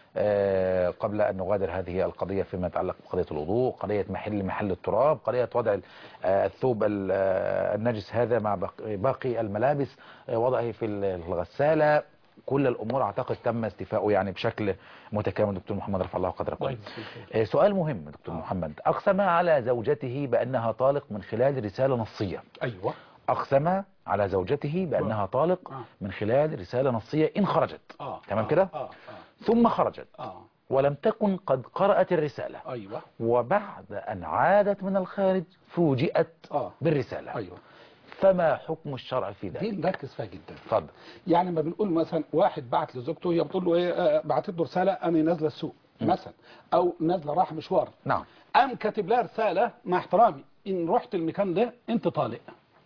آه، قبل أن نغادر هذه القضية فيما يتعلق بقضية الوضوء قضية محل محل التراب قضية وضع آه، الثوب ال- آه، النجس هذا مع باقي- باقي الملابس آه، وضعه في الغسالة كل الأمور أعتقد تم استيفاؤه يعني بشكل متكامل دكتور محمد رفع الله قدركم الله يجزيك خير. آه، سؤال مهم دكتور محمد أقسم على زوجته بأنها طالق من خلال رسالة نصية ايوه أقسم على زوجته بأنها طالق آه. من خلال رسالة نصية إن خرجت اه تمام آه، كده اه ثم خرجت اه اه ولم تكن قد قرأت الرسالة ايوه وبعد أن عادت من الخارج فوجئت اه بالرسالة ايوه فما حكم الشرع في دي ذلك نركز فيها جدا اتفضل يعني ما بنقول مثلا واحد بعت لزوجته هي بتقول له ايه آه، بعتت له رساله انا نازله السوق مثلا او نازله رايحه مشوار نعم قام كاتب لها رساله مع احترامي ان رحت المكان ده انت طالق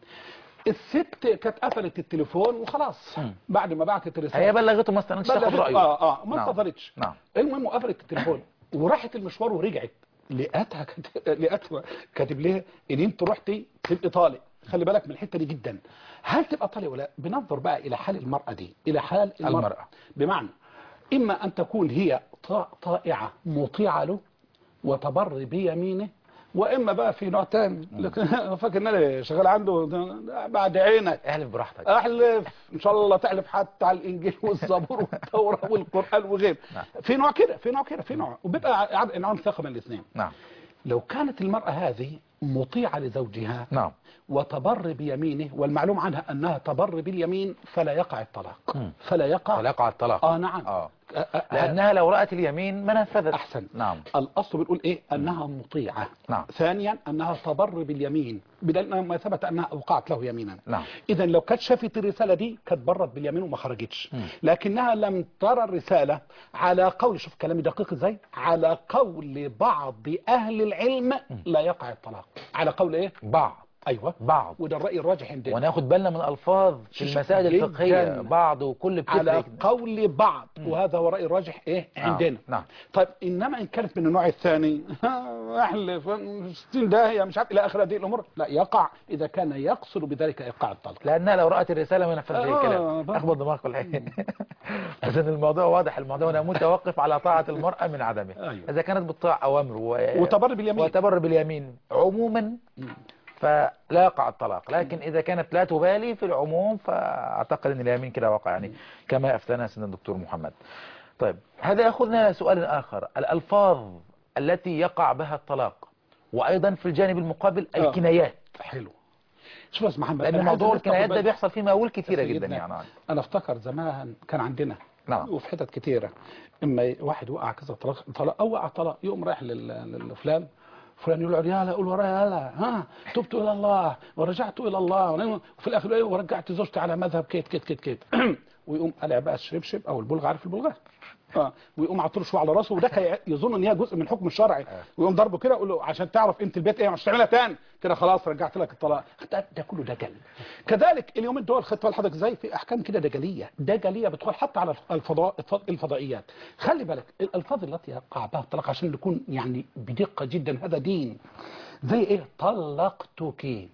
الست كانت قفلت التليفون وخلاص مم. بعد ما بعتت الرساله هي بلغته ما استنتش تاخد بلغت- رأيه اه اه ما نعم. انتظرتش نعم المهم قفلت التليفون وراحت المشوار ورجعت لقيتها كت- لقيتها كاتب لها ان انت رحتي تبقي طالق خلي بالك من الحته دي جدا هل تبقى طالق ولا لا؟ بننظر بقى الى حال المراه دي الى حال المراه, المرأة. بمعنى اما ان تكون هي طا- طائعه مطيعه له وتبر بيمينه واما بقى في نوع تاني لكن فاكر ان انا شغال عنده ده بعد عينك احلف براحتك احلف ان شاء الله تحلف حتى على الانجيل والزبور والتوراه والقران وغيره نعم. في نوع كده في نوع كده في نوع وبيبقى عد- نوع ثقه من الاثنين نعم لو كانت المراه هذه مطيعه لزوجها نعم وتبر بيمينه والمعلوم عنها انها تبر باليمين فلا يقع الطلاق مم. فلا يقع فلا يقع الطلاق اه نعم اه آه، آه، لأنها لو رأت اليمين ما نفذت احسن نعم الاصل بنقول ايه انها مطيعه نعم. ثانيا انها تبر باليمين بدل ما ثبت انها اوقعت له يمينا نعم اذا لو كانت شافت الرساله دي كانت برت باليمين وما خرجتش مم. لكنها لم ترى الرساله على قول شوف كلامي دقيق ازاي على قول بعض اهل العلم لا يقع الطلاق على قول ايه بعض ايوه بعض وده الراي الراجح عندنا وناخد بالنا من الفاظ في شوف المسائل جداً. الفقهيه بعض وكل على بتفرق قول بعض وهذا هو الراي الراجح ايه نعم، عندنا نعم. طيب انما ان كانت من النوع الثاني احلف 60 داهيه مش عارف الى اخر هذه الامور لا يقع اذا كان يقصد بذلك ايقاع الطلق لانها لو رات الرساله ما نفذت آه، الكلام بقى. اخبط دماغك ولا ايه بس ان الموضوع واضح الموضوع هنا متوقف على طاعه المراه من عدمه أيوة. اذا كانت بتطاع اوامره و... وتبر باليمين وتبر باليمين عموما فلا يقع الطلاق لكن إذا كانت لا تبالي في العموم فأعتقد أن اليمين كده وقع يعني كما أفتنا سيدنا الدكتور محمد طيب هذا يأخذنا إلى سؤال آخر الألفاظ التي يقع بها الطلاق وأيضا في الجانب المقابل آه. الكنايات حلو شوف يا أستاذ محمد لأن أنا عايز موضوع الناس تاخد الكنايات ده بالها. بيحصل فيه مقاول كثيرة يا جدا سيدنا، يعني انا افتكر زمان كان عندنا نعم. وفي حتت كتيره اما واحد وقع كذا طلاق طلاق او وقع طلاق يقوم رايح لل- لفلان فلان يقول له يلا قول ورايا يلا ها تبت الى الله ورجعت الى الله وفي الاخر ايه ورجعت زوجتي على مذهب كيت كيت كيت كيت ويقوم قلع بقى الشبشب او البلغ عارف البلغه اه ويقوم عطله شويه على راسه وده كي- يظن ان هي جزء من الحكم الشرعي ويقوم ضربه كده يقول له عشان تعرف قيمه البيت ايه مش تعملها تاني كده خلاص رجعت لك الطلاق ده, ده كله دجل كذلك اليومين دول خدت بال حضرتك ازاي في احكام كده دجليه دجليه بتدخل حتى على الفضاء الفضائيات خلي بالك الالفاظ التي يقع بها الطلاق عشان نكون يعني بدقه جدا هذا دين زي ايه طلقتك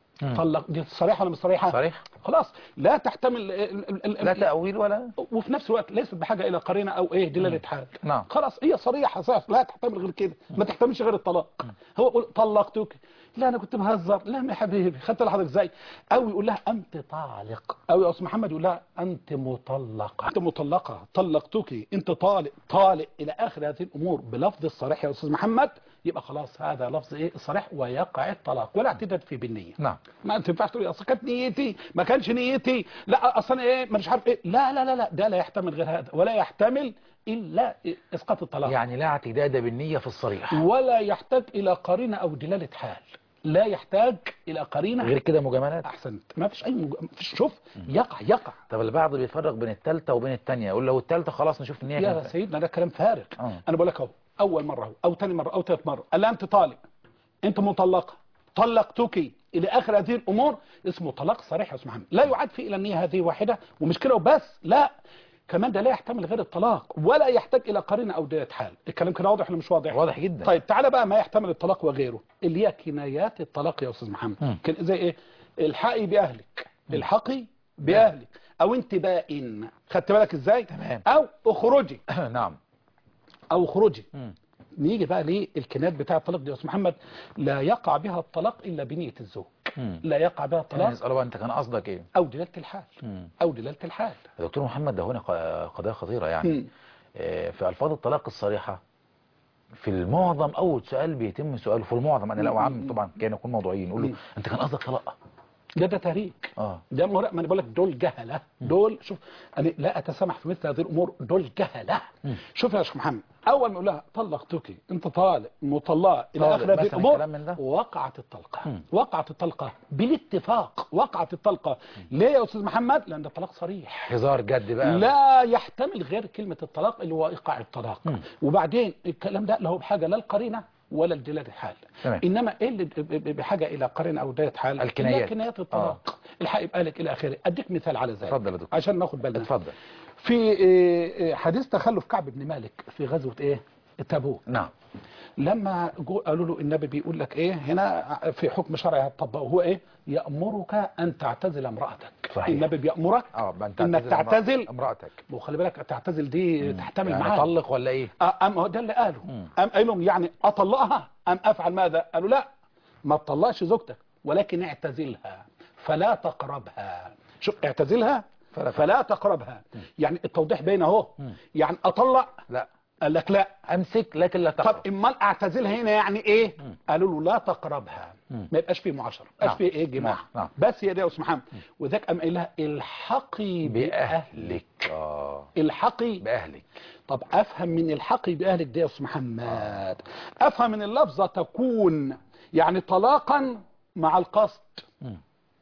طلق دي صريحه ولا مش صريحه صريح خلاص لا تحتمل ال- ال- ال- لا تأويل ولا وفي نفس الوقت ليست بحاجه الى قرينه او ايه دلاله حال نعم. خلاص هي صريحه صح لا تحتمل غير كده ما تحتملش غير الطلاق هو يقول طلقتك لا انا كنت بهزر لا يا حبيبي خدت لحضرتك ازاي او يقول لها انت طالق او يا استاذ محمد يقول لها انت مطلقه انت مطلقه طلقتك انت طالق طالق الى اخر هذه الامور بلفظ الصريح يا استاذ محمد يبقى خلاص هذا لفظ ايه صريح ويقع الطلاق ولا اعتداد في بالنيه نعم ما انت ينفعش تقولي اصل كانت نيتي ما كانش نيتي لا اصلا ايه مش عارف ايه لا لا لا لا ده لا يحتمل غير هذا ولا يحتمل الا اسقاط الطلاق يعني لا اعتداد بالنية في الصريح ولا يحتاج الى قرينه او دلاله حال لا يحتاج الى قرينه غير كده مجاملات احسنت ما فيش اي مج... فيش شوف يقع يقع طب البعض بيفرق بين الثالثه وبين الثانيه يقول لو الثالثه خلاص نشوف النية يا كانت- سيدنا ده كلام فارغ آه. انا بقول لك اهو اول مره اهو او ثاني مره او ثالث مره قال لها انت طالق انت مطلقه طلقتك الى اخر هذه الامور اسمه طلاق صريح يا استاذ محمد لا يعاد فيه الى النيه هذه واحده ومش كده وبس لا كمان ده لا يحتمل غير الطلاق ولا يحتاج الى قرينه او دلاله حال الكلام كده واضح ولا مش واضح واضح جدا طيب تعالى بقى ما يحتمل الطلاق وغيره اللي هي كنايات الطلاق يا استاذ محمد مم. كان زي ايه الحقي باهلك الحقي باهلك او انت بائن خدت بالك ازاي تمام. او اخرجي نعم او اخرجي مم. نيجي بقى للكنايات بتاع الطلاق دي يا استاذ محمد لا يقع بها الطلاق الا بنيه الزوج مم. لا يقع بها يعني الطلاق نسأله بقى انت كان قصدك ايه او دلاله الحال مم. او دلاله الحال دكتور محمد ده هنا ق- قضية خطيرة يعني مم. آه، في ألفاظ الطلاق الصريحة في المعظم أول سؤال بيتم سؤاله في المعظم أنا لا أعمم طبعا كان يكون موضوعيين يقول له مم. أنت كان قصدك طلاق ده ده تهريج اه ده مرق ما انا بقول لك دول جهله دول شوف انا لا اتسامح في مثل هذه الامور دول جهله مم. شوف يا شيخ محمد اول ما يقول لها طلقتك انت طالق مطلقه الى طالق اخر هذه مثلاً الامور كلام من ده؟ وقعت الطلقه مم. وقعت الطلقه بالاتفاق وقعت الطلقه ليه يا استاذ محمد لان ده طلاق صريح هزار جد بقى لا يحتمل غير كلمة الطلاق اللي هو إيقاع الطلاق مم. وبعدين الكلام ده لا هو بحاجة لا القرينة ولا الدلالة الحال تمام. إنما إيه اللي ب- ب- بحاجة إلى قرينة أو دلالة حال الكنايات. إلا كنايات الطلاق الحقيب قالك إلى آخره أديك مثال على ذلك اتفضل يا دكتور. عشان ناخد بالنا اتفضل في إيه، إيه، حديث تخلف كعب بن مالك في غزوة إيه تبوك نعم لما جو قالوا له النبي بيقول لك ايه هنا في حكم شرعي هتطبقه هو ايه يأمرك ان تعتزل امرأتك صحيح. النبي بيأمرك اه بقى انك تعتزل امرأتك وخلي بالك تعتزل دي تحتمل يعني معاه طلق ولا ايه أم هو ده اللي قاله مم. أم قال لهم يعني أطلقها أم أفعل ماذا قالوا لا ما تطلقش زوجتك ولكن اعتزلها فلا تقربها شوف اعتزلها فلا- فلا تقربها يعني التوضيح بين اهو مم. يعني أطلق لا قال لك لا امسك لكن لا طب تقرب امال اعتزلها هنا يعني ايه مم. قالوا له لا تقربها مم. ما يبقاش فيه معاشره ما يبقاش نعم. فيه ايه جماع نعم. نعم. بس هي دي يا استاذ محمد وذاك قام قايل لها الحقي باهلك بأهلك اه الحقي بأهلك طب افهم من الحقي باهلك دي يا استاذ محمد افهم من اللفظه تكون يعني طلاقا مع القصد مم.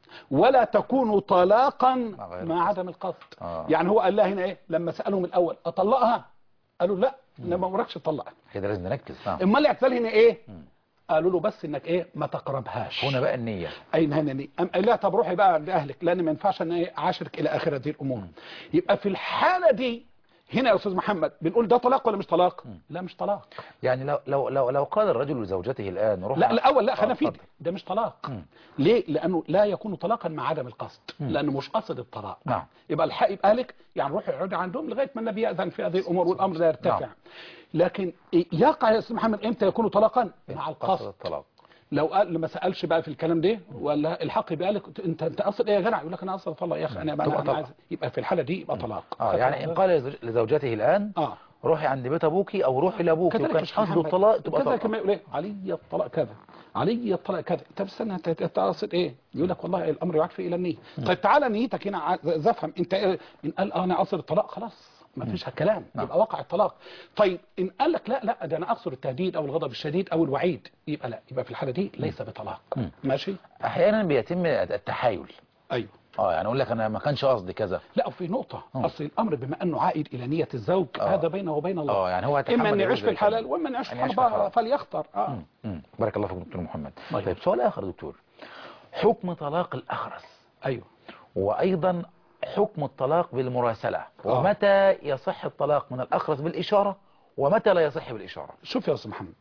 ولا تكون طلاقا غير مع عدم القصد آه. يعني هو قال لها هنا ايه لما سالهم الاول اطلقها قالوا لا انا ما امركش تطلقها كده لازم نركز نعم امال الاعتزال هنا ايه مم. قالوا له بس انك ايه ما تقربهاش هنا بقى النية اين هنا ام قال لا طب روحي بقى لاهلك لان ما ينفعش ان ايه عاشرك الى اخر هذه الامور يبقى في الحاله دي هنا يا استاذ محمد بنقول ده طلاق ولا مش طلاق لا مش طلاق يعني لو لو لو, لو قال الرجل لزوجته الآن روح لا الاول لا خلينا آه، في اتفضل. ده مش طلاق مم. ليه لانه لا يكون طلاقا مع عدم القصد لانه مش قصد الطلاق نعم. يبقى الحق يبقى لك يعني روحي اقعدي عندهم لغايه ما النبي ياذن في هذه الامور والامر لا يرتفع نعم. لكن يقع يا استاذ محمد امتى يكون طلاقا مع قصد القصد الطلاق لو قال ما سالش بقى في الكلام ده ولا الحق يبقى لك انت انت اصل ايه يا جدع يقول لك انا اصل طلق يا اخي انا, تبقى أنا, أنا طلاق. عايز يبقى في الحاله دي يبقى طلاق اه يعني ان قال لزوج- لزوجته الآن اه روحي عند بيت ابوكي او روحي لابوكي كذلك وكان مش قصده محمد. الطلاق تبقى كذا طلاق كما يقول ايه علي الطلاق كذا علي الطلاق كذا طب استنى انت انت قاصد ايه يقول لك والله الامر يعفي الى النيه طيب تعالى نيتك هنا عايز افهم انت إيه؟ ان قال اه انا قاصد الطلاق خلاص ما فيش كلام نعم. يبقى وقع الطلاق طيب ان قال لك لا لا ده انا اقصد التهديد او الغضب الشديد او الوعيد يبقى لا يبقى في الحاله دي ليس بطلاق مم. ماشي احيانا بيتم التحايل ايوه اه يعني اقول لك انا ما كانش قصدي كذا لا وفي نقطة مم. أصل الأمر بما أنه عائد إلى نية الزوج آه. هذا بينه وبين الله اه يعني هو إما يتحمل أن يعيش الوزر في الحلال كمان. وإما أن يعيش أن في يعيش في الحرام الحرام. فليختار آه. مم. مم. بارك الله فيك دكتور محمد طيب. طيب سؤال اخر دكتور حكم طلاق الاخرس أيوه وايضا حكم الطلاق بالمراسلة آه. ومتى يصح الطلاق من الاخرس بالاشارة ومتى لا يصح بالاشارة شوف يا أستاذ محمد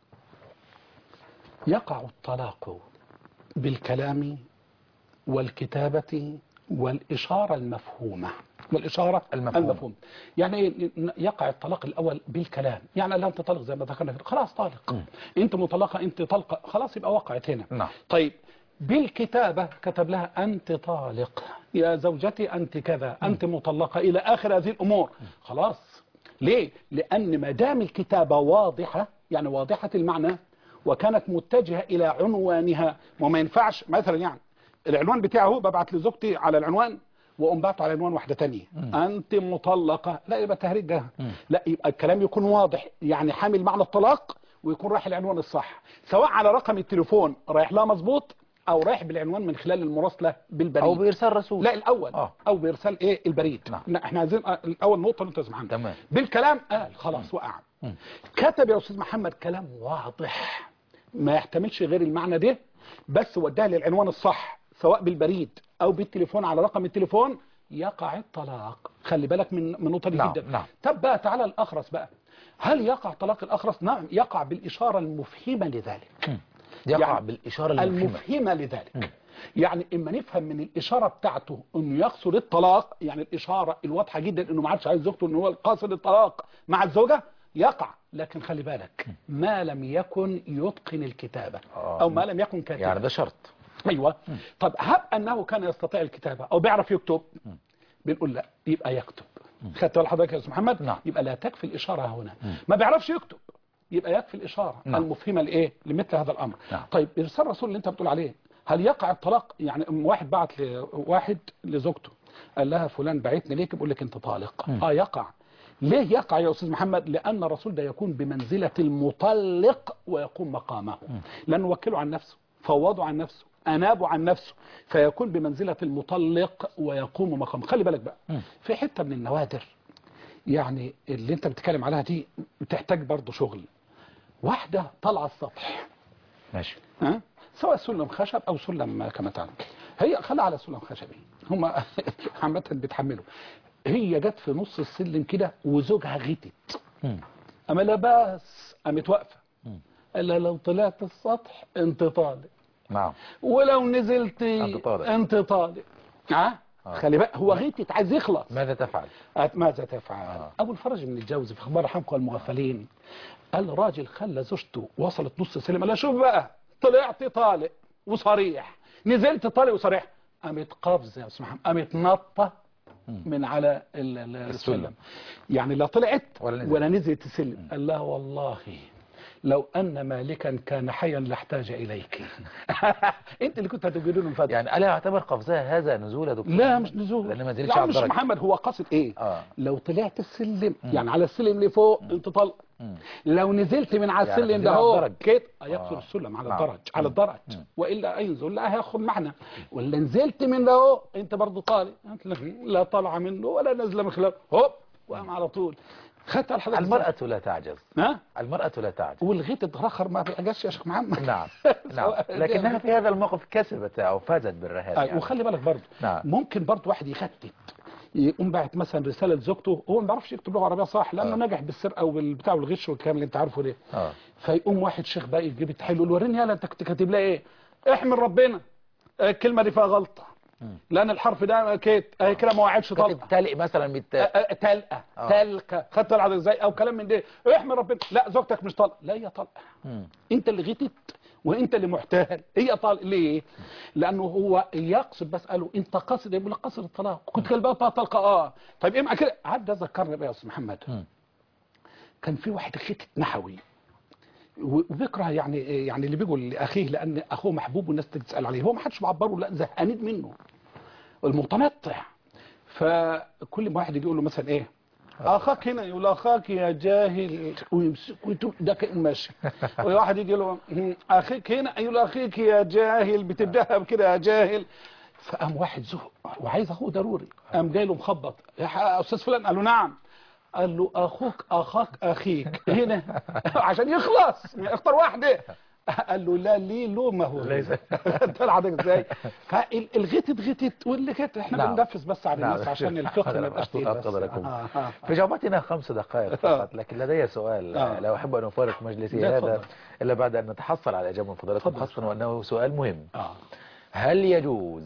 يقع الطلاق بالكلام والكتابة والإشارة المفهومة والإشارة المفهومة. المفهومة يعني إيه؟ يقع الطلاق الأول بالكلام يعني لا أنت طلق زي ما ذكرنا في- خلاص طالق مم. أنت مطلقة أنت طلقة خلاص يبقى وقعت هنا نعم طيب بالكتابة كتب لها أنت طالق يا زوجتي أنت كذا أنت مطلقة إلى آخر هذه الأمور خلاص ليه؟ لأن ما دام الكتابة واضحة يعني واضحة المعنى وكانت متجهة إلى عنوانها وما ينفعش مثلا يعني العنوان بتاعه ببعت لزوجتي على العنوان واقوم بعته على عنوان واحده تانية انت مطلقه لا يبقى تهريج ده لا يبقى الكلام يكون واضح يعني حامل معنى الطلاق ويكون رايح العنوان الصح سواء على رقم التليفون رايح لها مظبوط او رايح بالعنوان من خلال المراسله بالبريد او بارسال رسول لا الاول آه. او بارسال ايه البريد نعم. لا احنا عايزين آه، الاول نقطه اللي انت سمعنا تمام. بالكلام قال خلاص وقع مم. كتب يا استاذ محمد كلام واضح ما يحتملش غير المعنى ده بس وداها للعنوان الصح سواء بالبريد او بالتليفون على رقم التليفون يقع الطلاق خلي بالك من من النقطه دي نعم، جدا نعم. طب بقى تعالى الاخرس بقى هل يقع طلاق الاخرس نعم يقع بالاشاره المفهمه لذلك مم. يقع يعني بالاشارة المفهمة المفهمة لذلك مم. يعني اما نفهم من الاشاره بتاعته انه يقصد الطلاق يعني الاشاره الواضحه جدا انه ما عادش عايز زوجته ان هو قاصد الطلاق مع الزوجه يقع لكن خلي بالك ما لم يكن يتقن الكتابه آه. او ما لم يكن كاتبا يعني ده شرط ايوه طب هب انه كان يستطيع الكتابه او بيعرف يكتب بنقول لا يبقى يكتب خدت بال حضرتك يا استاذ محمد نعم. يبقى لا تكفي الاشاره هنا ما بيعرفش يكتب يبقى يكفي الاشاره نعم. المفهمه لايه لمثل هذا الامر نعم. طيب ارسال الرسول اللي انت بتقول عليه هل يقع الطلاق يعني أم واحد بعت لواحد لزوجته قال لها فلان بعتني ليك بيقول لك انت طالق اه يقع ليه يقع يا استاذ محمد لان الرسول ده يكون بمنزله المطلق ويقوم مقامه لانه وكله عن نفسه فوضه عن نفسه انابه عن نفسه فيكون بمنزله المطلق ويقوم مقامه خلي بالك بقى في حته من النوادر يعني اللي انت بتتكلم عليها دي بتحتاج برضه شغل واحده طالعه السطح ماشي ها سواء سلم خشب او سلم كما تعلم هي خلى على سلم خشبي هم عامه بيتحملوا هي جت في نص السلم كده وزوجها غتت مم. اما لا بس قامت واقفه قال لها لو طلعت السطح انت طالق نعم ولو نزلت أنت طالق. انت طالق ها آه. خلي بالك هو غتت عايز يخلص ماذا تفعل قالت ماذا تفعل آه. ابو الفرج من الجوزي في اخبار حمقى المغفلين قال راجل خلى زوجته وصلت نص سلم قال لها شوف بقى طلعت طالق وصريح نزلت طالق وصريح قامت قابضه يا استاذ محمد قامت نطه من على ال- ال- السلم. السلم يعني لا طلعت ولا نزلت. ولا نزلت السلم قال لها والله لو ان مالكا كان حيا لاحتاج اليك انت اللي كنت هتجيب له الفتح يعني ألا يعتبر قفزها هذا نزول يا دكتور لا مش نزول لأن ما نزلش لا على مش الدرجة محمد هو قصد ايه آه. لو طلعت السلم يعني على السلم اللي فوق انت طلق مم. لو نزلت من على يعني السلم تنزل ده على هو الدرج. كده يكسر آه. السلم على نعم. الدرج على الدرج والا ينزل لا هياخد معنى ولا نزلت من ده هو انت برضه طالق أنت لا- لا طالعه منه ولا نازله من خلاله هوب وقام على طول خدت على حضرتك المرأة لا تعجز ها المرأة لا تعجز والغيط اتغرخر ما بيعجزش يا شيخ محمد نعم نعم سواء- لكنها في هذا الموقف كسبت أو فازت بالرهان آه، يعني. وخلي بالك برضه نعم. ممكن برضه واحد يختت يقوم باعت مثلا رساله لزوجته هو ما بيعرفش يكتب لغه عربيه صح لانه آه. نجح بالسرقه وبالبتاع والغش والكلام اللي انت عارفه ده آه. فيقوم واحد شيخ بقى يجيب التحليل يقول وريني يالا انت كنت كاتب لها ايه احمد ربنا آه، الكلمه دي فيها غلطه لان الحرف ده كيت اهي كده ما وعدش كاتب طلقه تالق مثلا بالت... آه، آه، تلقه آه. تلقه خدت العدد ازاي او كلام من ده احمد ربنا لا زوجتك مش طلقه لا هي طلقه مم. انت اللي غتت وانت اللي محتال هي طالق ليه لانه هو يقصد بس قالوا انت قاصد يقول لك قاصد الطلاق كنت كلبها طلقه اه طيب ايه مع كده عدى ذكرني بقى يا استاذ محمد مم. كان في واحد خيتة نحوي و- وبيكره يعني يعني اللي بيقول لاخيه لان اخوه محبوب والناس تسال عليه هو ما حدش معبره لا زهقانين منه المتنطع فكل ما واحد يجي يقول له مثلا ايه اخاك هنا يقول اخاك يا جاهل ويمسك ويتوب ده كان ماشي وواحد يجي له "هم، اخيك هنا يقول له اخيك يا جاهل بتدهب كده يا جاهل فقام واحد زهق وعايز اخوه ضروري قام جاي له مخبط يا ح- استاذ فلان قال له نعم قال له اخوك اخاك اخيك هنا عشان يخلص اختار واحده قال له لا ليه له ما هو ليس. انت العدد ازاي فالغتت غتت واللي غت احنا نعم. بننفذ بس على نعم. الناس عشان الفقه ما يبقاش تقيل بس. قدركم. آه، آه. في جواباتنا خمس دقائق فقط لكن لدي سؤال آه. لا أحب أن أفارق مجلسي لا، هذا تفضل. إلا بعد أن نتحصل على إجابة من فضلاتكم تفضل. خاصة وأنه سؤال مهم اه هل يجوز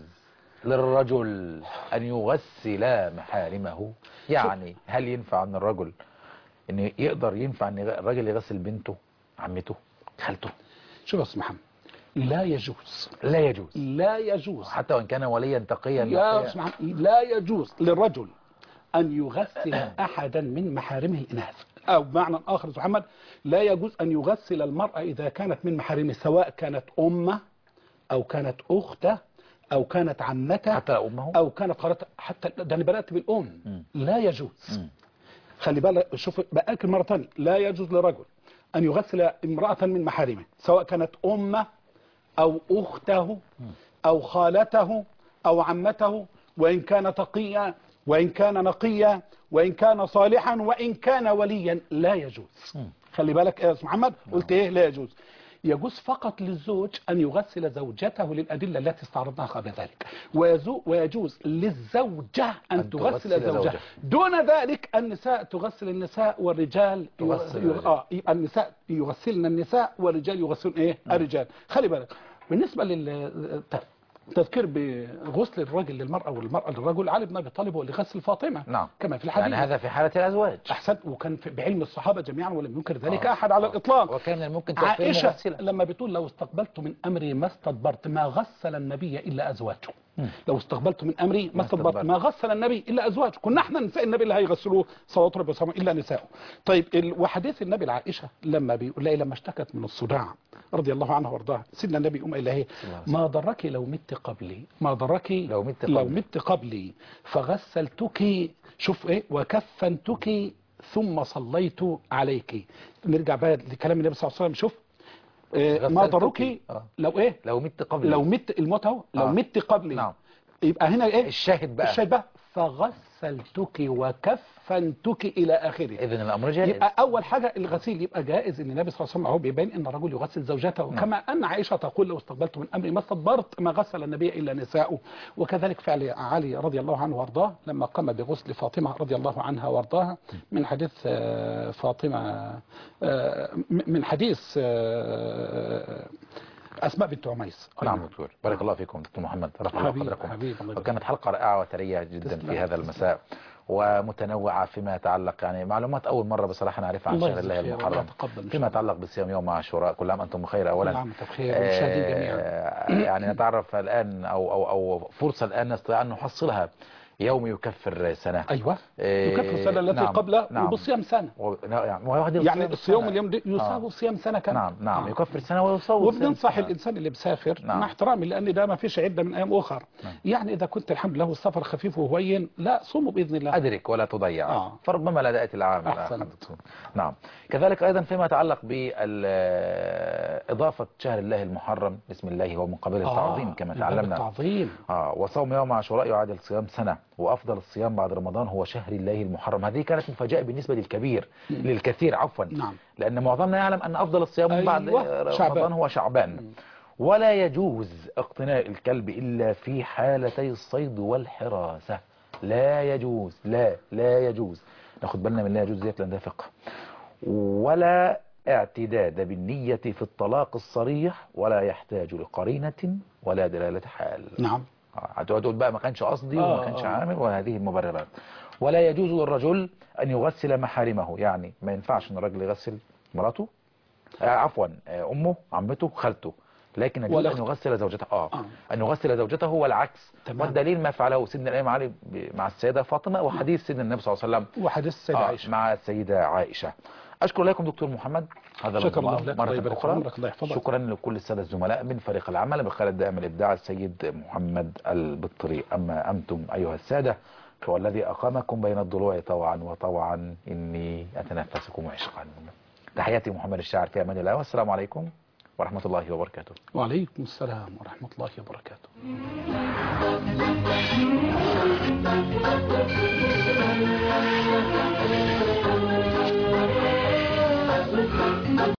للرجل أن يغسل محارمه يعني هل ينفع أن الرجل أن يقدر ينفع أن الرجل يغسل بنته عمته خالته شوف يا استاذ محمد لا يجوز لا يجوز لا يجوز حتى وإن كان وليا تقيا يا نقيا. استاذ محمد لا يجوز للرجل ان يغسل احدا من محارمه الاناث او بمعنى اخر يا استاذ محمد لا يجوز ان يغسل المراه اذا كانت من محارمه سواء كانت امه او كانت اخته او كانت عمته حتى لو أمه او كانت خالته حتى ده انا بدات بالام مم. لا يجوز مم. خلي بالك شوف بأكل مرة ثانيه لا يجوز لرجل أن يغسل امرأة من محارمه سواء كانت أمه أو أخته أو خالته أو عمته وإن كان تقيا وإن كان نقيا وإن كان صالحا وإن كان وليا لا يجوز مم. خلي بالك يا أستاذ محمد قلت إيه لا يجوز يجوز فقط للزوج أن يغسل زوجته للأدلة التي استعرضناها قبل ذلك ويزو- ويجوز للزوجة أن, أن تغسل تغسل زوجها زوجها. دون ذلك النساء تغسل النساء والرجال تغسل يغ- الرجال. اه يبقى النساء يغسلن النساء والرجال يغسلون ايه الرجال خلي بالك بالنسبه للتذكير بغسل الرجل للمراه والمراه للرجل علي بن ابي طالب هو اللي غسل فاطمه نعم كما في الحديث يعني هذا في حالة الأزواج احسن وكان في بعلم الصحابه جميعا ولم ينكر ذلك آه. احد على آه. الاطلاق وكان من الممكن تغسيل عائشه مغسلة لما بتقول لو استقبلت من امري ما استدبرت ما غسل النبي الا ازواجه مم. لو استقبلت من امري ما ما استدبرت استدبرت. ما غسل النبي الا ازواجه كنا احنا نساء النبي اللي هيغسلوه صلوات ربي وسلامه الا نساءه طيب ال- وحديث النبي لعائشه لما بيقول لها لما اشتكت من الصداع رضي الله عنها وارضاها سيدنا النبي يقوم قايل لها ايه الله عليه وسلم. ما ضرك لو مت قبلي ما ضرك لو مت لو قبلي. مت قبلي فغسلتك شوف ايه وكفنتك ثم صليت عليك نرجع بقى لكلام النبي صلى الله عليه وسلم شوف إيه ما غسلتك. ضرك آه. لو ايه لو مت قبل لو مت الموت اهو لو آه. مت قبلي نعم يبقى هنا ايه الشاهد بقى الشيء بقى فغسلتك وكفنتك الى اخره إذن الأمر جائز يبقى اول حاجه الغسيل يبقى جائز ان النبي صلى الله عليه وسلم اهو بيبين ان الرجل يغسل زوجته نعم. كما ان عائشه تقول لو استقبلت من امري ما استدبرت ما غسل النبي الا نساؤه وكذلك فعل علي رضي الله عنه وارضاه لما قام بغسل فاطمه رضي الله عنها وارضاها من حديث آه، فاطمه آه، م- من حديث آه، اسماء بنت عميس نعم دكتور بارك الله فيكم دكتور محمد رفع الله حبيب قدركم حبيب الله يبارك. وكانت حلقة رائعة وثرية جدا تسلم. في هذا المساء ومتنوعة فيما يتعلق يعني معلومات أول مرة بصراحة نعرفها عن الله شهر يجزيك الله خير، الله المحرم يتقبل إن شاء فيما الله. يتعلق بالصيام يوم عاشوراء كل عام أنتم بخير كل أولا عام وانتم بخير والمشاهدين جميعا آه، يعني نتعرف الآن أو أو أو فرصة الآن نستطيع أن نحصلها يوم يكفر سنة ايوه آه، يكفر السنه التي نعم، قبلها نعم. وبصيام سنه و- يعني وواحد يعني يصوم الصيام سنة. اليوم ده يساوي صيام سنه كامله نعم نعم آه. يكفر سنة ويصوم وبننصح سنة. الانسان اللي مسافر نعم. مع احترامي لان ده ما فيش عده من ايام اخر نعم. يعني اذا كنت الحمد لله السفر خفيف وهين لا صوموا باذن الله أدرك ولا تضيع آه. فربما لا تأتي العام أحسن. الآخر. نعم كذلك أيضا فيما يتعلق إضافة شهر الله المحرم بسم الله هو من قبيل التعظيم كما من باب تعلمنا التعظيم آه وصوم يوم عاشوراء يعادل صيام سنة وأفضل الصيام بعد رمضان هو شهر الله المحرم هذه كانت مفاجأة بالنسبة للكبير للكثير عفوا نعم. لأن معظمنا يعلم أن أفضل الصيام أيوة، بعد رمضان شعبان. هو شعبان ولا يجوز اقتناء الكلب إلا في حالتي الصيد والحراسة لا يجوز لا لا يجوز ناخد بالنا من لا يجوز ديت لأن ده فقه ولا اعتداد بالنية في الطلاق الصريح ولا يحتاج لقرينة ولا دلالة حال نعم آه، هتقعد تقول بقى ما كانش قصدي آه، وما كانش آه. عامل وهذه المبررات ولا يجوز للرجل أن يغسل محارمه يعني ما ينفعش ان الراجل يغسل مراته آه، عفوا آه، أمه عمته خالته لكن يجوز ولا أن أخته. يغسل زوجته آه. آه. أن يغسل زوجته والعكس تمام. والدليل ما فعله سيدنا الإمام علي ب- مع السيدة فاطمة وحديث سيدنا النبي صلى الله عليه وسلم وحديث السيدة آه، عائشة مع السيدة عائشة أشكر لكم دكتور محمد هذا شكر الله الانضمام لك، الله مرة يبارك في أخرى عمرك، الله يحفظك. شكرا لكل السادة الزملاء من فريق العمل بخالة دائم الإبداع السيد محمد البطري أما أنتم أيها السادة فهو الذي أقامكم بين الضلوع طوعا وطوعا إني أتنفسكم عشقا تحياتي محمد الشاعر في أمان الله والسلام عليكم ورحمة الله وبركاته وعليكم السلام ورحمة الله وبركاته